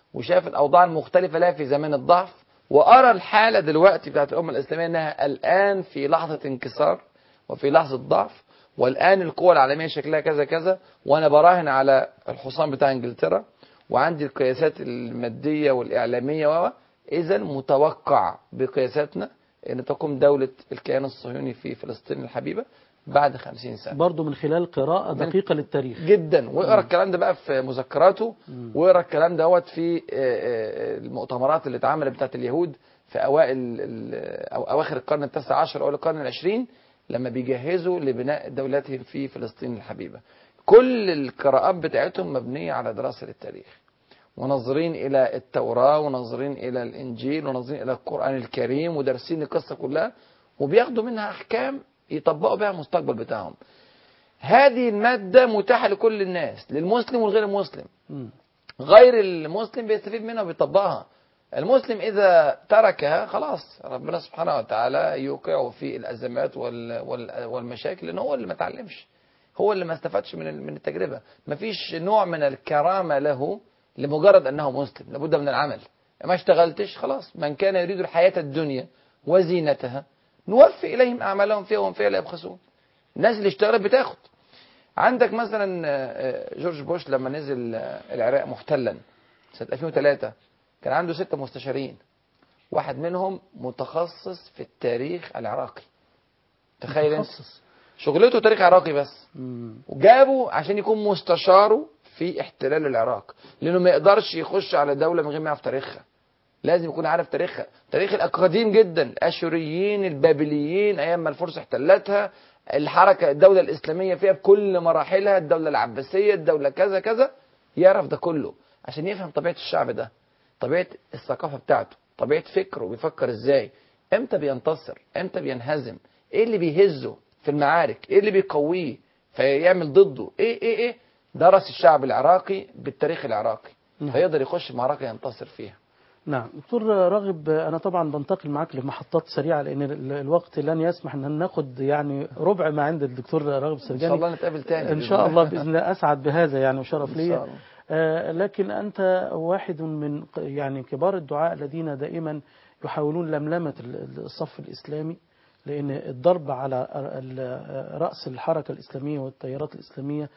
وشاف الأوضاع المختلفة لها في زمان الضعف وأرى الحالة دلوقتي بتاعت الأمة الإسلامية أنها الآن في لحظة انكسار وفي لحظة ضعف والآن القوى العالمية شكلها كذا كذا وأنا براهن على الحصان بتاع إنجلترا وعندي القياسات المادية والإعلامية و إذا متوقع بقياساتنا أن تقوم دولة الكيان الصهيوني في فلسطين الحبيبة بعد خمسين سنة برضه من خلال قراءة من- دقيقة للتاريخ جدا واقرا الكلام ده بقى في مذكراته واقرا الكلام دوت في آه، آه، المؤتمرات اللي اتعملت بتاعت اليهود في اوائل ال- او اواخر القرن التاسع عشر او القرن العشرين لما بيجهزوا لبناء دولتهم في فلسطين الحبيبه كل القراءات بتاعتهم مبنيه على دراسه للتاريخ وناظرين الى التوراه وناظرين الى الانجيل وناظرين الى القران الكريم ودارسين القصه كلها وبياخدوا منها احكام يطبقوا بها المستقبل بتاعهم هذه المادة متاحة لكل الناس للمسلم والغير المسلم مم. غير المسلم بيستفيد منها وبيطبقها المسلم إذا تركها خلاص ربنا سبحانه وتعالى يوقعه في الأزمات وال وال والمشاكل لأن هو اللي ما تعلمش هو اللي ما استفادش من ال- من التجربة ما فيش نوع من الكرامة له لمجرد أنه مسلم لابد من العمل ما اشتغلتش خلاص من كان يريد الحياة الدنيا وزينتها نوفي إليهم أعمالهم فيها وهم فيها لا يبخسون الناس اللي اشتغلت بتاخد عندك مثلا آه، آه، جورج بوش لما نزل آه، العراق محتلا سنة 2003 كان عنده ستة مستشارين واحد منهم متخصص في التاريخ العراقي تخيل انت متخصص شغلته تاريخ عراقي بس مم. وجابه عشان يكون مستشاره في احتلال العراق لانه ما يقدرش يخش على دوله من غير ما يعرف تاريخها لازم يكون عارف تاريخها تاريخ القديم جدا الاشوريين البابليين ايام ما الفرس احتلتها الحركه الدوله الاسلاميه فيها بكل مراحلها الدوله العباسيه الدوله كذا كذا يعرف ده كله عشان يفهم طبيعه الشعب ده طبيعه الثقافه بتاعته طبيعه فكره بيفكر ازاي امتى بينتصر امتى بينهزم ايه اللي بيهزه في المعارك ايه اللي بيقويه فيعمل ضده ايه ايه ايه درس الشعب العراقي بالتاريخ العراقي نعم. فيقدر يخش معركه ينتصر فيها نعم دكتور راغب أنا طبعا بنتقل معك لمحطات سريعة لأن ال- الوقت لن يسمح أن ناخد يعني ربع ما عند الدكتور راغب ان السرجاني شاء الله نتقابل تاني إن بإذن شاء الله بإذن الله أسعد بهذا يعني وشرف إن لي شاء الله. آه، لكن أنت واحد من ق- يعني كبار الدعاء الذين دائما يحاولون لملمة ال- الصف الإسلامي لأن الضرب على ال- رأس الحركة الإسلامية والتيارات الإسلامية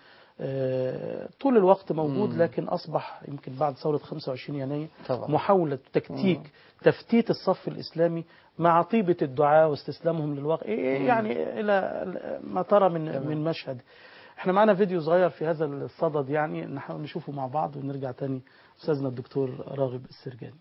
آه، طول الوقت موجود مم. لكن أصبح يمكن بعد ثورة 25 يناير طبعا محاولة تكتيك تفتيت الصف الإسلامي مع طيبة الدعاء واستسلامهم للواقع إيه يعني إلى ما ترى من تمام. من مشهد احنا معنا فيديو صغير في هذا الصدد يعني نحاول نشوفه مع بعض ونرجع تاني أستاذنا الدكتور راغب السرجاني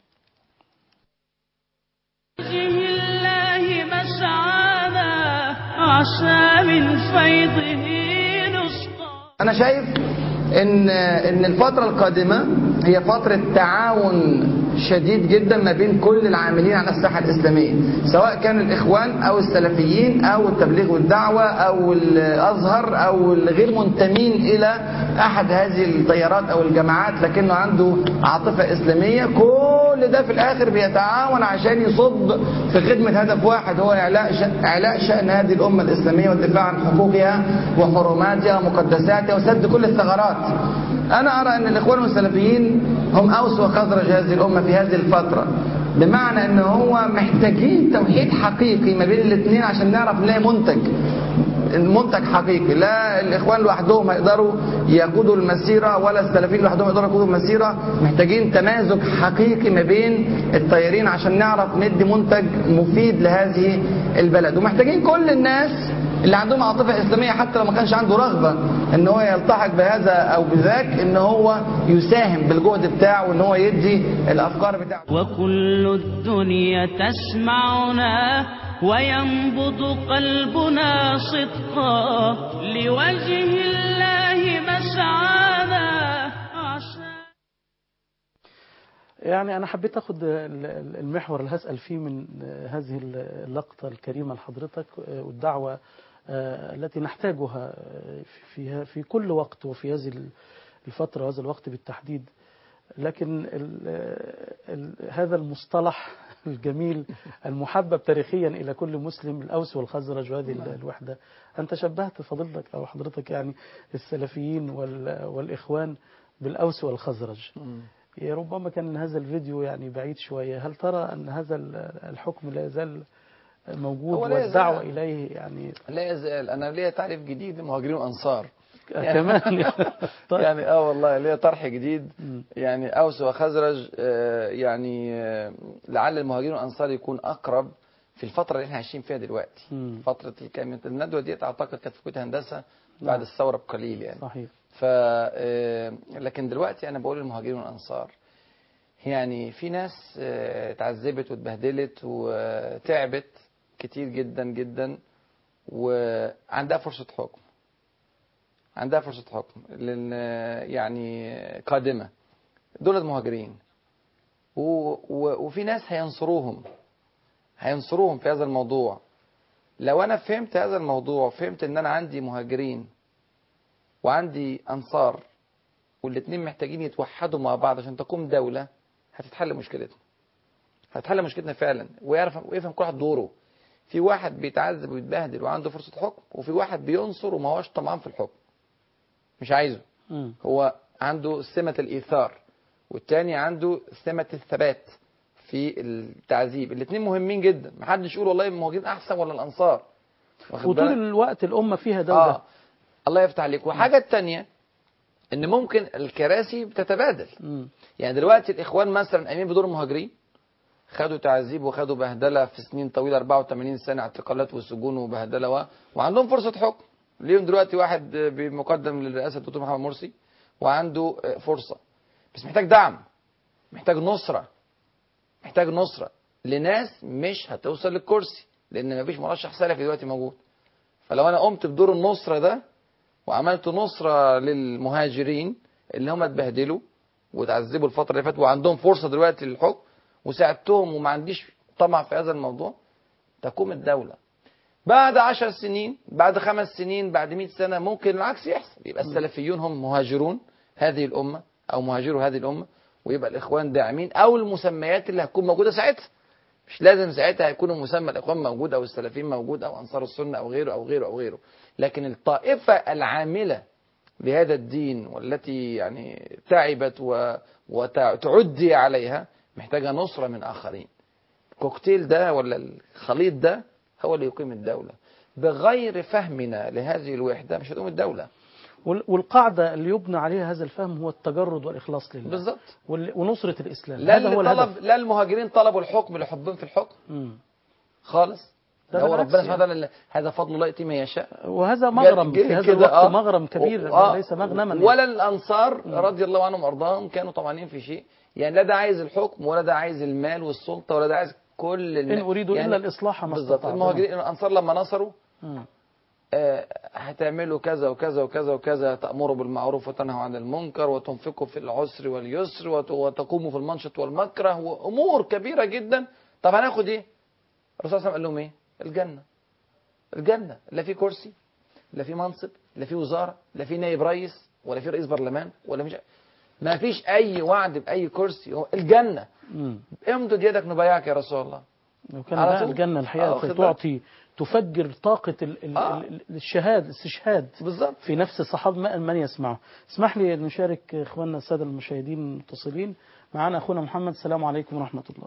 وجه الله مسعانا عسى من فيضه نسقى أنا شايف إن إن الفترة القادمة هي فترة تعاون شديد جدا ما بين كل العاملين على الساحة الإسلامية سواء كان الإخوان أو السلفيين أو التبليغ والدعوة أو الأزهر أو الغير منتمين إلى أحد هذه التيارات أو الجماعات لكنه عنده عاطفة إسلامية كل ده في الآخر بيتعاون عشان يصب في خدمة هدف واحد هو إعلاء ش- إعلاء شأن هذه الأمة الإسلامية والدفاع عن حقوقها وحرماتها ومقدساتها وسد كل الثغرات أنا أرى أن الإخوان والسلفيين هم أوس وخزرج هذه الأمة في هذه الفترة بمعنى أن هو محتاجين توحيد حقيقي ما بين الاثنين عشان نعرف نلاقي منتج المنتج حقيقي لا الاخوان لوحدهم هيقدروا يقودوا المسيره ولا السلفيين لوحدهم يقدروا يقودوا المسيره محتاجين تمازج حقيقي ما بين التيارين عشان نعرف ندي منتج مفيد لهذه البلد ومحتاجين كل الناس اللي عندهم عاطفه اسلاميه حتى لو ما كانش عنده رغبه ان هو يلتحق بهذا او بذاك ان هو يساهم بالجهد بتاعه وان هو يدي الافكار بتاعته وكل الدنيا تسمعنا وينبض قلبنا صدقا لوجه الله مسعانا عسى يعني أنا حبيت أخد ال- ال- المحور اللي هسأل فيه من هذه اللقطة الكريمة لحضرتك والدعوة آه، التي نحتاجها في في كل وقت وفي هذه الفترة وهذا الوقت بالتحديد لكن ال ال هذا المصطلح الجميل المحبب تاريخيا إلى كل مسلم الأوس والخزرج وهذه ال- الوحدة أنت شبهت فضيلتك أو حضرتك يعني السلفيين وال- والإخوان بالأوس والخزرج ربما كان هذا الفيديو يعني بعيد شوية هل ترى أن هذا ال- الحكم لا يزال موجود هو لا يزال. والدعوة إليه يعني لا يزال انا ليا تعريف جديد للمهاجرين والانصار كمان طيب. يعني اه والله ليا طرح جديد مم. يعني اوس وخزرج آه، يعني آه، لعل المهاجرين والانصار يكون اقرب في الفتره اللي احنا عايشين فيها دلوقتي مم. فتره الكامل الندوه ديت اعتقد كانت في كليه هندسه بعد نعم. الثوره بقليل يعني صحيح ف آه، لكن دلوقتي انا بقول المهاجرين والانصار يعني في ناس آه، اتعذبت واتبهدلت وتعبت كتير جدا جدا وعندها فرصة حكم عندها فرصة حكم لأن آه، يعني قادمة دول المهاجرين و و وفي ناس هينصروهم هينصروهم في هذا الموضوع لو أنا فهمت هذا الموضوع فهمت إن أنا عندي مهاجرين وعندي أنصار والاتنين محتاجين يتوحدوا مع بعض عشان تقوم دولة هتتحل مشكلتنا هتحل مشكلتنا فعلا ويعرف ويفهم كل واحد دوره في واحد بيتعذب ويتبهدل وعنده فرصة حكم وفي واحد بينصر وما هوش طمعان في الحكم مش عايزه مم. هو عنده سمة الإيثار والتاني عنده سمة الثبات في التعذيب الاثنين مهمين جدا محدش يقول والله المهاجرين أحسن ولا الأنصار واخد وطول بالك؟ الوقت الأمة فيها دولة آه. الله يفتح عليك وحاجة التانية ان ممكن الكراسي بتتبادل مم. يعني دلوقتي الاخوان مثلا قايمين بدور المهاجرين خدوا تعذيب وخدوا بهدله في سنين طويله 84 سنه اعتقالات وسجون وبهدله و... وعندهم فرصه حكم ليهم دلوقتي واحد بمقدم للرئاسه الدكتور محمد مرسي وعنده فرصه بس محتاج دعم محتاج نصره محتاج نصره لناس مش هتوصل للكرسي لان مفيش مرشح سلفي دلوقتي موجود فلو انا قمت بدور النصره ده وعملت نصره للمهاجرين اللي هم اتبهدلوا وتعذبوا الفتره اللي فاتت وعندهم فرصه دلوقتي للحكم وساعدتهم وما عنديش طمع في هذا الموضوع تقوم الدوله بعد عشر سنين بعد خمس سنين بعد مئة سنة ممكن العكس يحصل يبقى السلفيون هم مهاجرون هذه الأمة أو مهاجرو هذه الأمة ويبقى الإخوان داعمين أو المسميات اللي هتكون موجودة ساعتها مش لازم ساعتها هيكون مسمى الإخوان موجود أو السلفيين موجود أو أنصار السنة أو غيره أو غيره أو غيره لكن الطائفة العاملة لهذا الدين والتي يعني تعبت و... وتعدي عليها محتاجة نصرة من آخرين الكوكتيل ده ولا الخليط ده هو اللي يقيم الدولة بغير فهمنا لهذه الوحدة مش هتقوم الدولة وال- والقاعدة اللي يبنى عليها هذا الفهم هو التجرد والإخلاص لله بالظبط وال- ونصرة الإسلام لا هذا هو اللي الهدف طلب لا المهاجرين طلبوا الحكم لحبهم في الحكم مم. خالص ده ده هو بالعكس ربنا يعني. سبحانه وتعالى هذا فضل الله يؤتي من يشاء وهذا مغرم جه في هذا كده، الوقت آه. مغرم كبير آه. ليس مغنما ولا الانصار رضي الله عنهم وارضاهم كانوا طمعانين في شيء يعني لا ده عايز الحكم ولا ده عايز المال والسلطه ولا ده عايز كل الم... إن أريد إلا الإصلاح ما بالظبط استطعت. المهاجرين الانصار لما نصروا مم. آه، هتعملوا كذا وكذا وكذا وكذا تأمروا بالمعروف وتنهوا عن المنكر وتنفقوا في العسر واليسر وت- وتقوموا في المنشط والمكره وأمور كبيرة جدا طب هناخد إيه؟ الرسول صلى الله عليه وسلم قال لهم إيه؟ الجنة الجنة لا في كرسي لا في منصب لا في وزارة لا في نائب رئيس ولا في رئيس برلمان ولا مش ما فيش أي وعد بأي كرسي هو الجنة مم. امدد يدك نبايعك يا رسول الله لو كان على بقى طول. الجنة آه، الحقيقة واخد بالك؟ تعطي تفجر طاقة ال ال آه. ال الشهاد الاستشهاد بالظبط في نفس الصحابة ما- من يسمعه اسمح لي أن نشارك إخواننا السادة المشاهدين المتصلين معنا أخونا محمد السلام عليكم ورحمة الله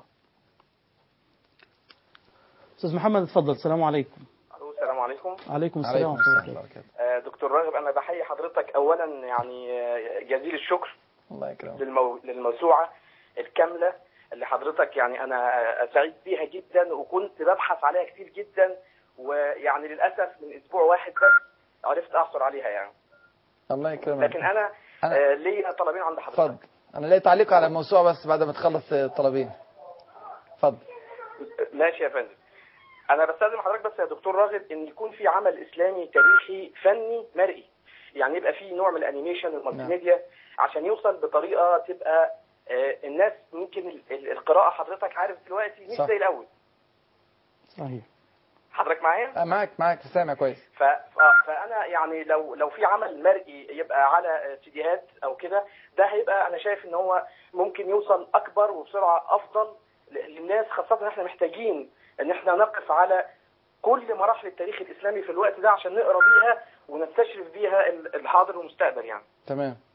أستاذ محمد اتفضل السلام عليكم ألو، السلام عليكم عليكم السلام عليكم ورحمة السلام الله ورحمة الله وبركاته آه، دكتور راغب أنا بحيي حضرتك أولا يعني آه، جزيل الشكر الله يكرمك للمو... للموسوعة الكاملة اللي حضرتك يعني أنا آه، سعيد بيها جدا وكنت ببحث عليها كتير جدا ويعني للأسف من أسبوع واحد بس عرفت أحصل عليها يعني الله يكرمك لكن أنا أنا- آه، ليا طلبين عند حضرتك اتفضل انا ليا تعليق على الموسوعه بس بعد ما تخلص الطلبين اتفضل ماشي يا فندم انا بستاذن حضرتك بس يا دكتور راغب ان يكون في عمل اسلامي تاريخي فني مرئي يعني يبقى في نوع من الانيميشن والمالتي نعم. ميديا عشان يوصل بطريقه تبقى آه، الناس ممكن ال- ال- القراءه حضرتك عارف دلوقتي مش صح. زي الاول صحيح حضرتك معايا أه معاك معاك سامع كويس ف... ف- فانا يعني لو لو في عمل مرئي يبقى على سيديهات او كده ده هيبقى انا شايف ان هو ممكن يوصل اكبر وبسرعه افضل ل- للناس خاصه ان احنا محتاجين ان احنا نقف على كل مراحل التاريخ الاسلامي في الوقت ده عشان نقرا بيها ونستشرف بيها ال- الحاضر والمستقبل يعني تمام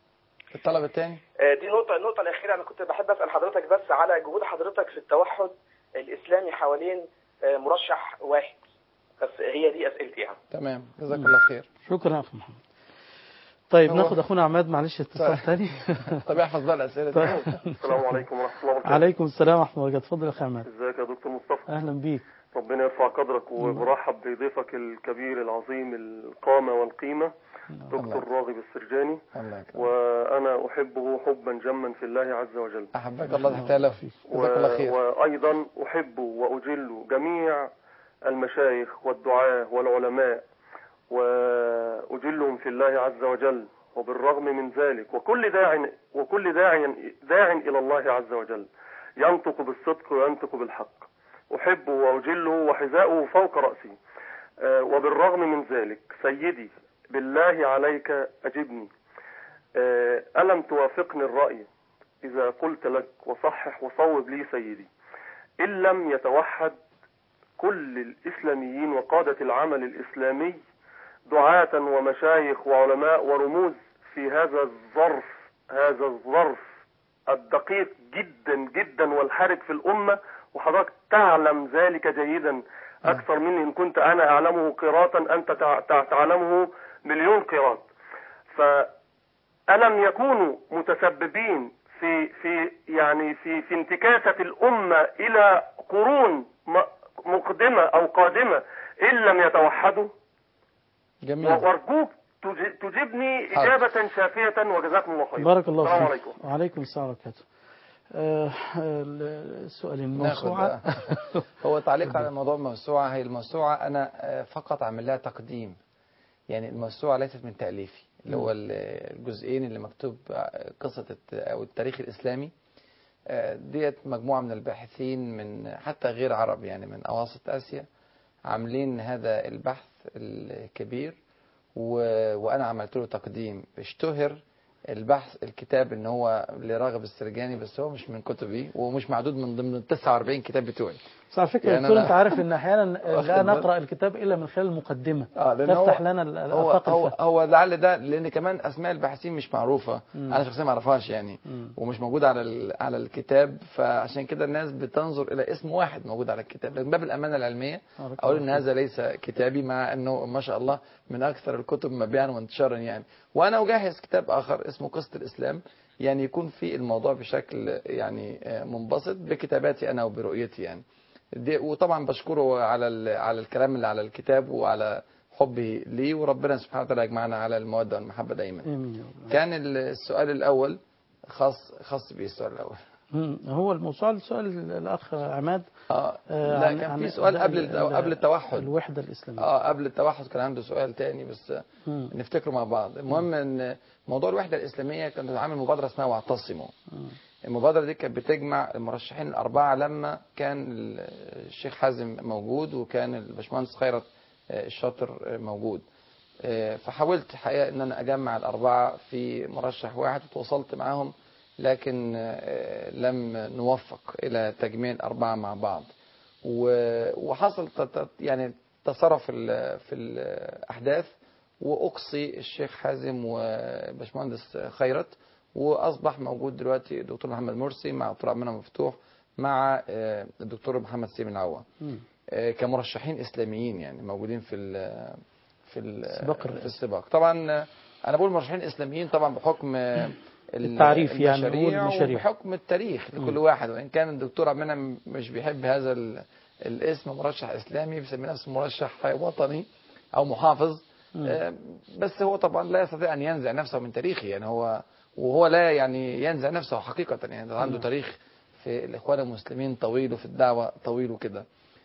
الطلب الثاني آه، دي نقطة النقطة الأخيرة أنا كنت بحب أسأل حضرتك بس على جهود حضرتك في التوحد الإسلامي حوالين آه، مرشح واحد بس هي دي أسئلتي يعني تمام جزاك الله خير شكرا يا أخي محمد طيب هو- ناخد أخونا عماد معلش اتصال طيب. تاني طب احفظ بقى الاسئله طيب. دي السلام عليكم ورحمة الله وبركاته عليكم السلام ورحمة الله وبركاته اتفضل يا أخي عماد ازيك يا دكتور مصطفى أهلا بيك ربنا يرفع قدرك وبرحب بضيفك الكبير العظيم القامة والقيمة دكتور راغب السرجاني الله يكرمك وأنا أحبه حبا جما في الله عز وجل احبك الله تحت له و... جزاك الله خير وأيضا أحب وأجل جميع المشايخ والدعاة والعلماء وأجلهم في الله عز وجل وبالرغم من ذلك وكل داع وكل داع داع إلى الله عز وجل ينطق بالصدق وينطق بالحق أحبه وأجله وحذاؤه فوق رأسي آه، وبالرغم من ذلك سيدي بالله عليك أجبني آه، ألم توافقني الرأي إذا قلت لك وصحح وصوب لي سيدي إن لم يتوحد كل الإسلاميين وقادة العمل الإسلامي دعاة ومشايخ وعلماء ورموز في هذا الظرف هذا الظرف الدقيق جدا جدا والحرج في الأمة وحضرتك تعلم ذلك جيدا أكثر مني إن كنت أنا أعلمه قراءة أنت تع- تع- تعلمه مليون قراءة فألم يكونوا متسببين في في يعني في في انتكاسة الأمة إلى قرون م- مقدمة أو قادمة إن لم يتوحدوا جميل وأرجوك تج- تجيبني حاضر. إجابة شافية وجزاكم الله خير بارك الله السلام فيك عليكم وعليكم السلام ورحمة الله آه، السؤال الموسوعة ناخد هو تعليق على موضوع الموسوعة هي الموسوعة أنا آه، فقط عامل لها تقديم يعني الموسوعة ليست من تأليفي اللي هو ال- الجزئين اللي مكتوب آه، قصة الت- أو التاريخ الإسلامي آه، ديت مجموعة من الباحثين من حتى غير عرب يعني من أواسط آسيا عاملين هذا البحث الكبير و... وأنا عملت له تقديم اشتهر البحث الكتاب ان هو لراغب السرجاني بس هو مش من كتبي ومش معدود من ضمن ال 49 كتاب بتوعي بس على فكرة يعني دكتور أنا- أنت عارف إن أحيانا واخد لا بالك؟ نقرأ الكتاب إلا من خلال المقدمة اه لان هو تفتح لنا ال- هو الآفاق هو, الفهم. هو لعل ده لان كمان اسماء الباحثين مش معروفه مم. انا شخصيا ما اعرفهاش يعني مم. ومش موجوده على ال- على الكتاب فعشان كده الناس بتنظر الى اسم واحد موجود على الكتاب لكن باب الامانه العلميه بارك اقول الله ان هذا ليس كتابي مع انه ما شاء الله من اكثر الكتب مبيعا وانتشارا يعني وانا اجهز كتاب اخر اسمه قصه الاسلام يعني يكون في الموضوع بشكل يعني آه، منبسط بكتاباتي انا وبرؤيتي يعني دي وطبعا بشكره على ال- على الكلام اللي على الكتاب وعلى حبه ليه وربنا سبحانه وتعالى يجمعنا على الموده والمحبه دايما آمين يا رب. كان السؤال الاول خاص خاص بيه السؤال الاول مم. هو الموسوعة السؤال الأخ عماد اه آه، لا عن- كان عن في سؤال ال- قبل ال- التو- قبل التوحد الوحدة الإسلامية اه قبل التوحد كان عنده سؤال تاني بس مم. نفتكره مع بعض المهم ان موضوع الوحده الاسلاميه كان عامل مبادره اسمها واعتصموا مم. المبادره دي كانت بتجمع المرشحين الاربعه لما كان الشيخ حازم موجود وكان الباشمهندس خيرت آه، الشاطر آه، موجود آه، فحاولت الحقيقه ان انا اجمع الاربعه في مرشح واحد وتواصلت معاهم لكن آه، لم نوفق الى تجميع الاربعه مع بعض و- وحصل ت- ت- يعني تصرف في ال- في الاحداث واقصي الشيخ حازم وباشمهندس خيرت واصبح موجود دلوقتي الدكتور محمد مرسي مع دكتور عبد المنعم مفتوح مع آه، الدكتور محمد سيمين العوا مم. آه، كمرشحين اسلاميين يعني موجودين في ال في ال سباق الرئاسة. في السباق طبعا آه، انا بقول مرشحين اسلاميين طبعا بحكم آه، ال- التعريف يعني، المشاريع والمشاريع. وبحكم التاريخ لكل واحد وان كان الدكتور عبد المنعم مش بيحب هذا ال- الاسم مرشح اسلامي بيسمي نفسه مرشح وطني او محافظ آه، بس هو طبعا لا يستطيع ان ينزع نفسه من تاريخه يعني هو وهو لا يعني ينزع نفسه حقيقه يعني ده عنده تاريخ في الاخوان المسلمين طويل وفي الدعوه طويل وكده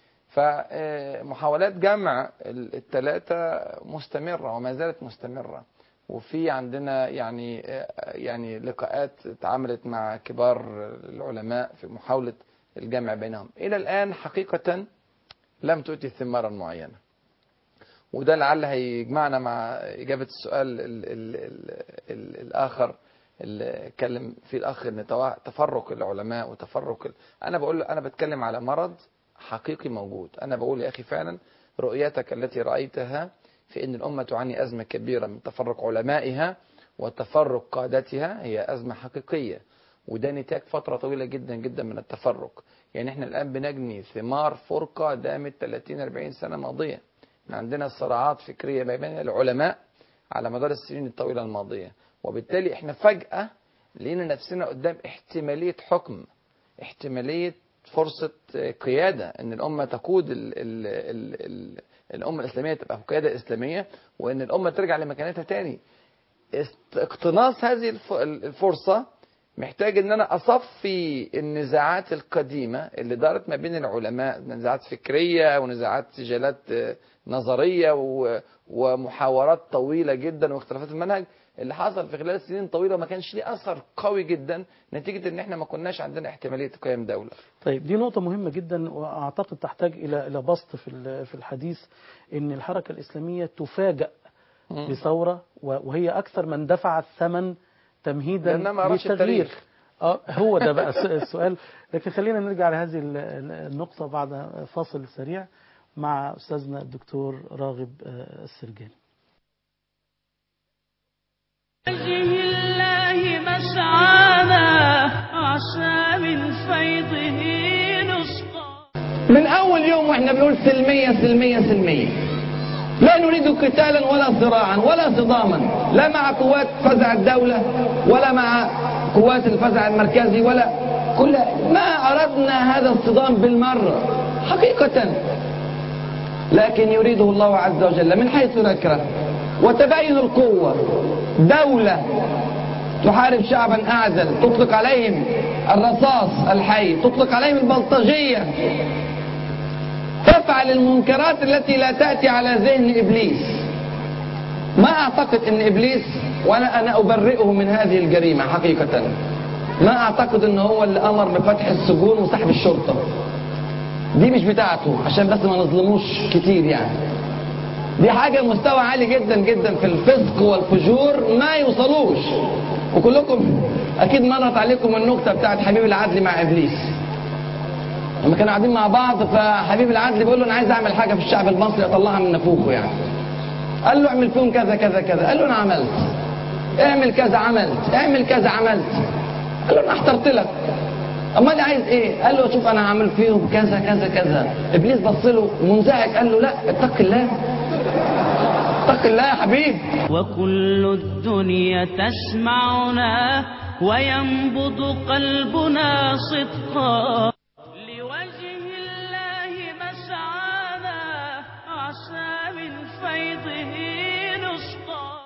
فمحاولات جمع الثلاثة مستمرة وما زالت مستمرة وفي عندنا يعني يعني لقاءات اتعملت مع كبار العلماء في محاولة الجمع بينهم إلى الآن حقيقة لم تؤتي ثمارا معينة وده لعل هيجمعنا مع إجابة السؤال ال ال ال ال الآخر اللي اتكلم فيه الأخ إن توا- تفرق العلماء وتفرق ال... أنا بقول له أنا بتكلم على مرض حقيقي موجود أنا بقول يا أخي فعلا رؤيتك التي رأيتها في أن الأمة تعاني أزمة كبيرة من تفرق علمائها وتفرق قادتها هي أزمة حقيقية وده نتاج فترة طويلة جدا جدا من التفرق يعني احنا الآن بنجني ثمار فرقة دامت 30-40 سنة ماضية عندنا صراعات فكرية ما بين العلماء على مدار السنين الطويلة الماضية وبالتالي احنا فجأة لقينا نفسنا قدام احتمالية حكم احتمالية فرصة قيادة ان الأمة تقود ال ال ال ال الأمة الإسلامية تبقى في قيادة إسلامية وان الأمة ترجع لمكانتها تاني است- اقتناص هذه الف- الفرصة محتاج ان انا اصفي النزاعات القديمة اللي دارت ما بين العلماء نزاعات فكرية ونزاعات سجالات آه، نظرية و- ومحاورات طويلة جدا واختلافات المنهج اللي حصل في خلال سنين طويلة ما كانش ليه اثر قوي جدا نتيجة ان احنا ما كناش عندنا احتمالية قيام دولة طيب دي نقطة مهمة جدا وأعتقد تحتاج إلى إلى بسط في ال- في الحديث إن الحركة الإسلامية تفاجأ بثورة و- وهي أكثر من دفع الثمن تمهيدا لأنها ما قرأتش للتغيير. التاريخ. اه هو ده بقى الس- السؤال لكن خلينا نرجع لهذه ال- ال- النقطة بعد فاصل سريع مع أستاذنا الدكتور راغب آه، السرجاني وجه الله مسعانا عسى من فيضه نسقى من أول يوم وإحنا بنقول سلمية سلمية سلمية لا نريد قتالا ولا صراعا ولا صداما لا مع قوات فزع الدولة ولا مع قوات الفزع المركزي ولا كل ما أردنا هذا الصدام بالمرة حقيقة لكن يريده الله عز وجل من حيث نكره وتبين القوة دولة تحارب شعبا أعزل تطلق عليهم الرصاص الحي تطلق عليهم البلطجية تفعل المنكرات التي لا تأتي على ذهن إبليس ما أعتقد أن إبليس وأنا أنا أبرئه من هذه الجريمة حقيقة ما أعتقد أنه هو اللي أمر بفتح السجون وسحب الشرطة دي مش بتاعته عشان بس ما نظلموش كتير يعني دي حاجة مستوى عالي جدا جدا في الفسق والفجور ما يوصلوش وكلكم أكيد مرت عليكم النكتة بتاعت حبيب العدل مع إبليس لما كانوا قاعدين مع بعض فحبيب العدل بيقول له انا عايز اعمل حاجه في الشعب المصري اطلعها من نافوخه يعني قال له اعمل فيهم كذا كذا كذا قال له انا عملت اعمل كذا عملت اعمل كذا عملت قال له انا اخترت لك امال عايز ايه قال له شوف انا هعمل فيهم كذا كذا كذا ابليس بص له منزعج قال له لا اتق الله اتق الله يا حبيب وكل الدنيا تسمعنا وينبض قلبنا صدقا لوجه الله مسعانا عسى من فيضه نسقا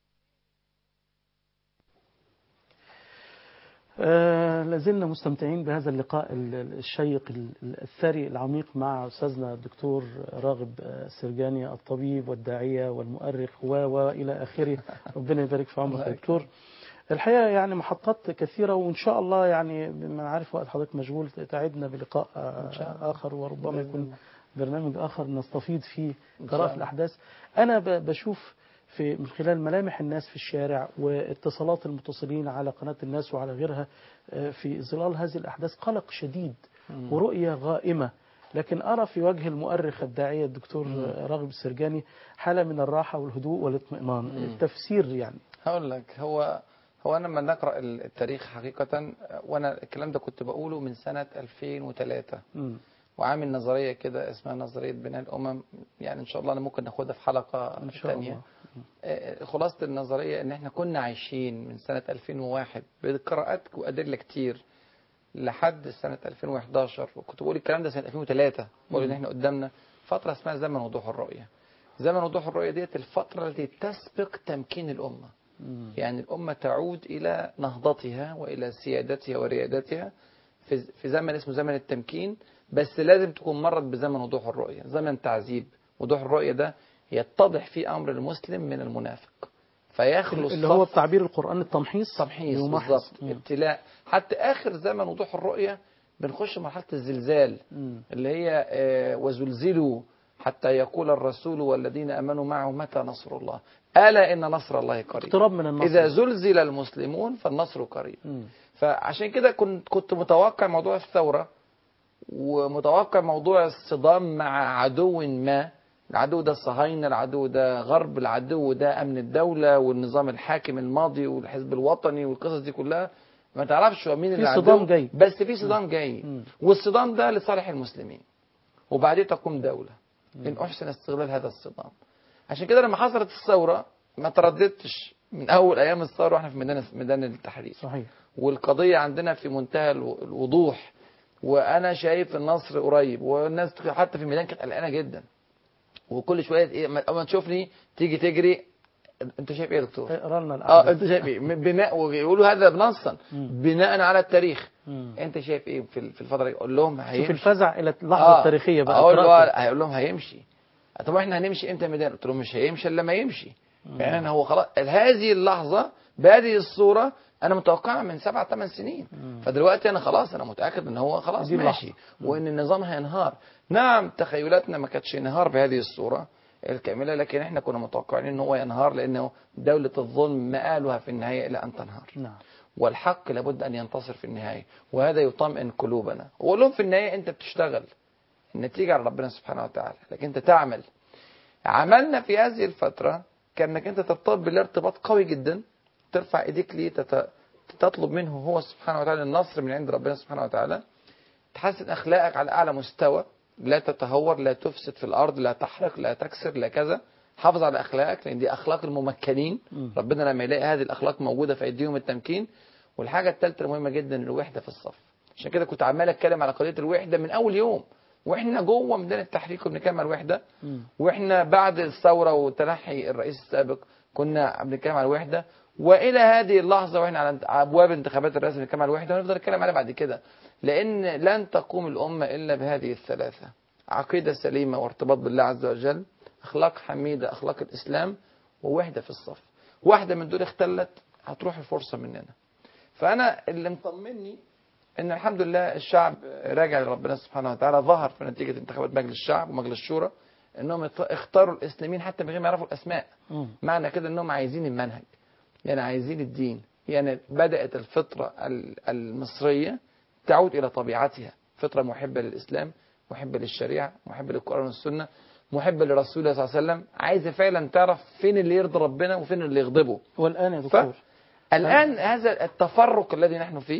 آه لازلنا مستمتعين بهذا اللقاء ال- ال- الشيق ال- ال- الثري العميق مع أستاذنا الدكتور راغب آه، السرجاني الطبيب والداعية والمؤرخ و وإلى آخره ربنا يبارك في عمرك يا دكتور الحقيقة يعني محطات كثيرة وإن شاء الله يعني بما عارف وقت حضرتك مشغول تعدنا بلقاء آه، آخر وربما يكون برنامج آخر نستفيد فيه قراءة في الأحداث أنا ب- بشوف في من خلال ملامح الناس في الشارع واتصالات المتصلين على قناة الناس وعلى غيرها آه، في ظلال هذه الأحداث قلق شديد ورؤية غائمة لكن أرى في وجه المؤرخ الداعية الدكتور آه، راغب السرجاني حالة من الراحة والهدوء والاطمئنان التفسير يعني هقول لك هو هو انا لما نقرا التاريخ حقيقه وانا الكلام ده كنت بقوله من سنه 2003 مم. وعامل نظريه كده اسمها نظريه بناء الامم يعني ان شاء الله انا ممكن ناخدها في حلقه إن شاء ثانيه الله. آه، خلاصة النظرية ان احنا كنا عايشين من سنة 2001 بقراءات وأدلة كتير لحد سنة 2011 وكنت بقول الكلام ده سنة 2003 بقول ان احنا قدامنا فترة اسمها زمن وضوح الرؤية زمن وضوح الرؤية ديت الفترة التي تسبق تمكين الأمة يعني الأمة تعود إلى نهضتها وإلى سيادتها وريادتها في في زمن اسمه زمن التمكين بس لازم تكون مرت بزمن وضوح الرؤية زمن تعذيب وضوح الرؤية ده يتضح فيه أمر المسلم من المنافق فيخلص اللي هو صف- بتعبير القرآن التمحيص تمحيص يمحص. بالظبط مم. ابتلاء حتى اخر زمن وضوح الرؤيه بنخش مرحله الزلزال مم. اللي هي آه، وزلزلوا حتى يقول الرسول والذين امنوا معه متى نصر الله الا ان نصر الله قريب اقتراب من النصر اذا زلزل المسلمون فالنصر قريب مم. فعشان كده كنت كنت متوقع موضوع الثوره ومتوقع موضوع الصدام مع عدو ما العدو ده الصهاينة العدو ده غرب العدو ده أمن الدولة والنظام الحاكم الماضي والحزب الوطني والقصص دي كلها ما تعرفش هو مين في العدو صدام جاي. بس في صدام جاي مم. والصدام ده لصالح المسلمين وبعدين تقوم دولة إن أحسن استغلال هذا الصدام عشان كده لما حصلت الثورة ما ترددتش من أول أيام الثورة وإحنا في ميدان ميدان التحرير صحيح والقضية عندنا في منتهى الو- الوضوح وأنا شايف النصر قريب والناس حتى في الميدان كانت قلقانة جدا وكل شوية إيه ما- أول ما تشوفني تيجي تجري أنت شايف إيه يا دكتور؟ اقرا لنا اه الأحداث. انت شايف ايه بناء ويقولوا هذا بنصا مم. بناء على التاريخ مم. انت شايف ايه في في الفتره دي اقول لهم شوف هيمشي الفزع الى اللحظه آه. التاريخيه بقى اقول له قراءته. هيقول لهم هيمشي طب احنا هنمشي امتى ميدان قلت لهم مش هيمشي الا لما يمشي يعني انا هو خلاص هذه اللحظه بهذه الصوره انا متوقعها من سبع ثمان سنين فدلوقتي انا خلاص انا متاكد ان هو خلاص دي ماشي اللحظة. وان النظام هينهار نعم تخيلاتنا ما كانتش انهار بهذه الصوره الكامله لكن احنا كنا متوقعين ان هو ينهار لانه دوله الظلم مآلها في النهايه الى ان تنهار نعم والحق لابد أن ينتصر في النهاية وهذا يطمئن قلوبنا وأقول لهم في النهاية أنت بتشتغل النتيجة على ربنا سبحانه وتعالى لكن أنت تعمل عملنا في هذه الفترة كأنك أنت ترتبط بالله ارتباط قوي جدا ترفع إيديك ليه تت... تطلب منه هو سبحانه وتعالى النصر من عند ربنا سبحانه وتعالى تحسن أخلاقك على أعلى مستوى لا تتهور لا تفسد في الأرض لا تحرق لا تكسر لا كذا حافظ على أخلاقك لأن دي أخلاق الممكنين مم. ربنا لما يلاقي هذه الأخلاق موجودة فيديهم التمكين والحاجة الثالثة المهمة جدا الوحدة في الصف عشان كده كنت عمال أتكلم على قضية الوحدة من أول يوم واحنا جوه ميدان التحرير كنا بنتكلم على الوحده مم. واحنا بعد الثوره وتنحي الرئيس السابق كنا بنتكلم على الوحده والى هذه اللحظه واحنا على ابواب انتخابات الرئاسه بنتكلم على الوحده ونفضل نتكلم عليها بعد كده لان لن تقوم الامه الا بهذه الثلاثه عقيده سليمه وارتباط بالله عز وجل اخلاق حميده اخلاق الاسلام ووحده في الصف واحده من دول اختلت هتروح الفرصه مننا فانا اللي مطمني ان الحمد لله الشعب راجع لربنا سبحانه وتعالى ظهر في نتيجه انتخابات مجلس الشعب ومجلس الشورى انهم ات- اختاروا الاسلاميين حتى من غير ما يعرفوا الاسماء مم. معنى كده انهم عايزين المنهج يعني عايزين الدين يعني بدات الفطره ال- المصريه تعود الى طبيعتها فطره محبه للاسلام محبه للشريعه محبه للقران والسنه محبه لرسول الله صلى الله عليه وسلم عايزه فعلا تعرف فين اللي يرضي ربنا وفين اللي يغضبه والآن يا دكتور الآن هذا التفرق الذي نحن فيه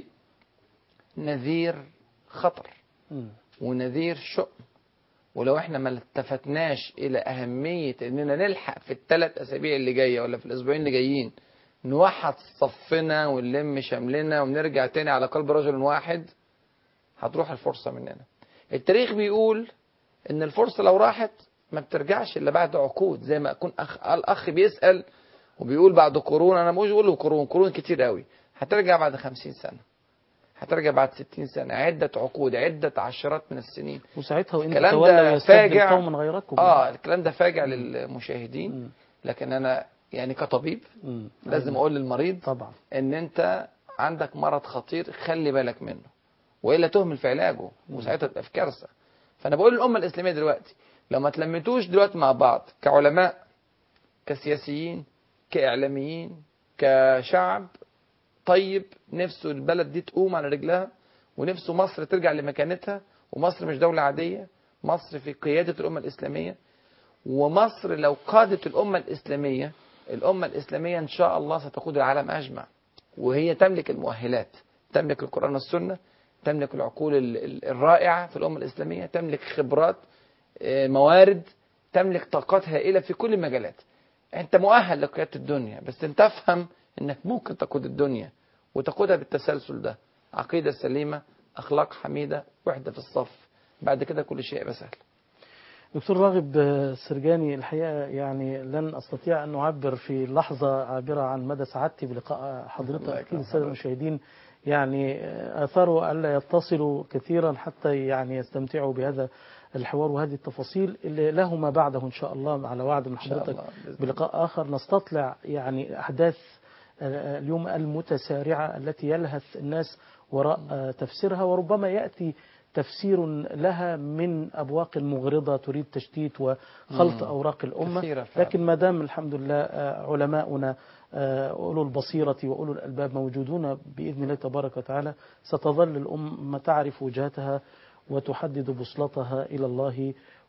نذير خطر مم. ونذير شؤم ولو احنا ما التفتناش إلى أهمية إننا نلحق في الثلاث أسابيع اللي جاية ولا في الأسبوعين اللي جايين نوحد صفنا ونلم شملنا ونرجع تاني على قلب رجل واحد هتروح الفرصة مننا التاريخ بيقول إن الفرصة لو راحت ما بترجعش إلا بعد عقود زي ما أكون أخ الأخ بيسأل وبيقول بعد قرون أنا مش بقول له قرون قرون كتير قوي هترجع بعد خمسين سنة هترجع بعد ستين سنة عدة عقود عدة عشرات من السنين وساعتها وإن الكلام تولوا ده يستبدل فاجع قوما غيركم اه الكلام ده فاجع للمشاهدين مم. لكن انا يعني كطبيب مم. لازم أيوة. اقول للمريض طبعا ان انت عندك مرض خطير خلي بالك منه والا تهمل في علاجه وساعتها تبقى في كارثه فانا بقول للامه الاسلاميه دلوقتي لو ما تلمتوش دلوقتي مع بعض كعلماء كسياسيين كاعلاميين كشعب طيب نفسه البلد دي تقوم على رجلها ونفسه مصر ترجع لمكانتها ومصر مش دولة عادية مصر في قيادة الأمة الإسلامية ومصر لو قادت الأمة الإسلامية الأمة الإسلامية إن شاء الله ستقود العالم أجمع وهي تملك المؤهلات تملك القرآن والسنة تملك العقول ال- ال- الرائعة في الأمة الإسلامية تملك خبرات آه، موارد تملك طاقات هائلة في كل المجالات أنت مؤهل لقيادة الدنيا بس أنت تفهم أنك ممكن تقود الدنيا وتقودها بالتسلسل ده عقيدة سليمة أخلاق حميدة وحدة في الصف بعد كده كل شيء يبقى سهل دكتور راغب آه، سرجاني الحقيقة يعني لن أستطيع أن أعبر في لحظة عابرة عن مدى سعادتي بلقاء حضرتك الله أكيد يكرمك. السادة المشاهدين يعني آه، آثروا ألا يتصلوا كثيرا حتى يعني يستمتعوا بهذا الحوار وهذه التفاصيل اللي له ما بعده إن شاء الله على وعد من إن شاء حضرتك الله بإذن الله. بلقاء آخر نستطلع يعني أحداث آه، اليوم المتسارعة التي يلهث الناس وراء آه، تفسيرها وربما يأتي تفسير لها من أبواق مغرضة تريد تشتيت وخلط مم. أوراق الأمة كثيرة فعلا. لكن ما دام الحمد لله آه، علماؤنا آه، أولو البصيرة وأولو الألباب موجودون بإذن الله تبارك وتعالى ستظل الأمة تعرف وجهتها وتحدد بوصلتها إلى الله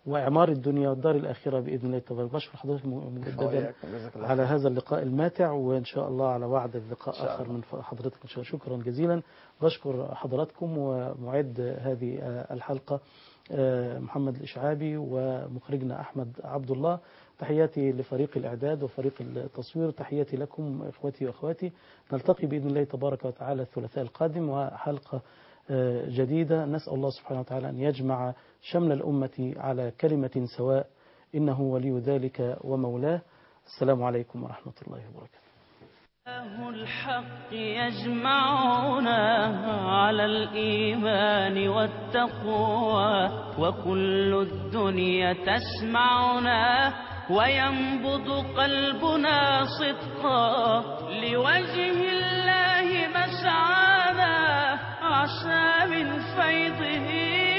وإعمار الدنيا والدار الآخرة بإذن الله تبارك بشكر حضرتك مجددا وإياكم. جزاك الله على خير. هذا اللقاء الماتع وإن شاء الله على وعد اللقاء إن شاء آخر الله. من حضرتك إن شاء الله شكرا جزيلا بشكر حضراتكم ومعد هذه الحلقة آه، محمد الإشعابي ومخرجنا أحمد عبد الله تحياتي لفريق الإعداد وفريق التصوير تحياتي لكم إخوتي وأخواتي نلتقي بإذن الله تبارك وتعالى الثلاثاء القادم وحلقة آه، جديدة نسأل الله سبحانه وتعالى أن يجمع شمل الأمة على كلمة سواء إنه ولي ذلك ومولاه السلام عليكم ورحمة الله وبركاته الله الحق يجمعنا على الإيمان والتقوى وكل الدنيا تسمعنا وينبض قلبنا صدقا لوجه الله مسعانا عسى من فيضه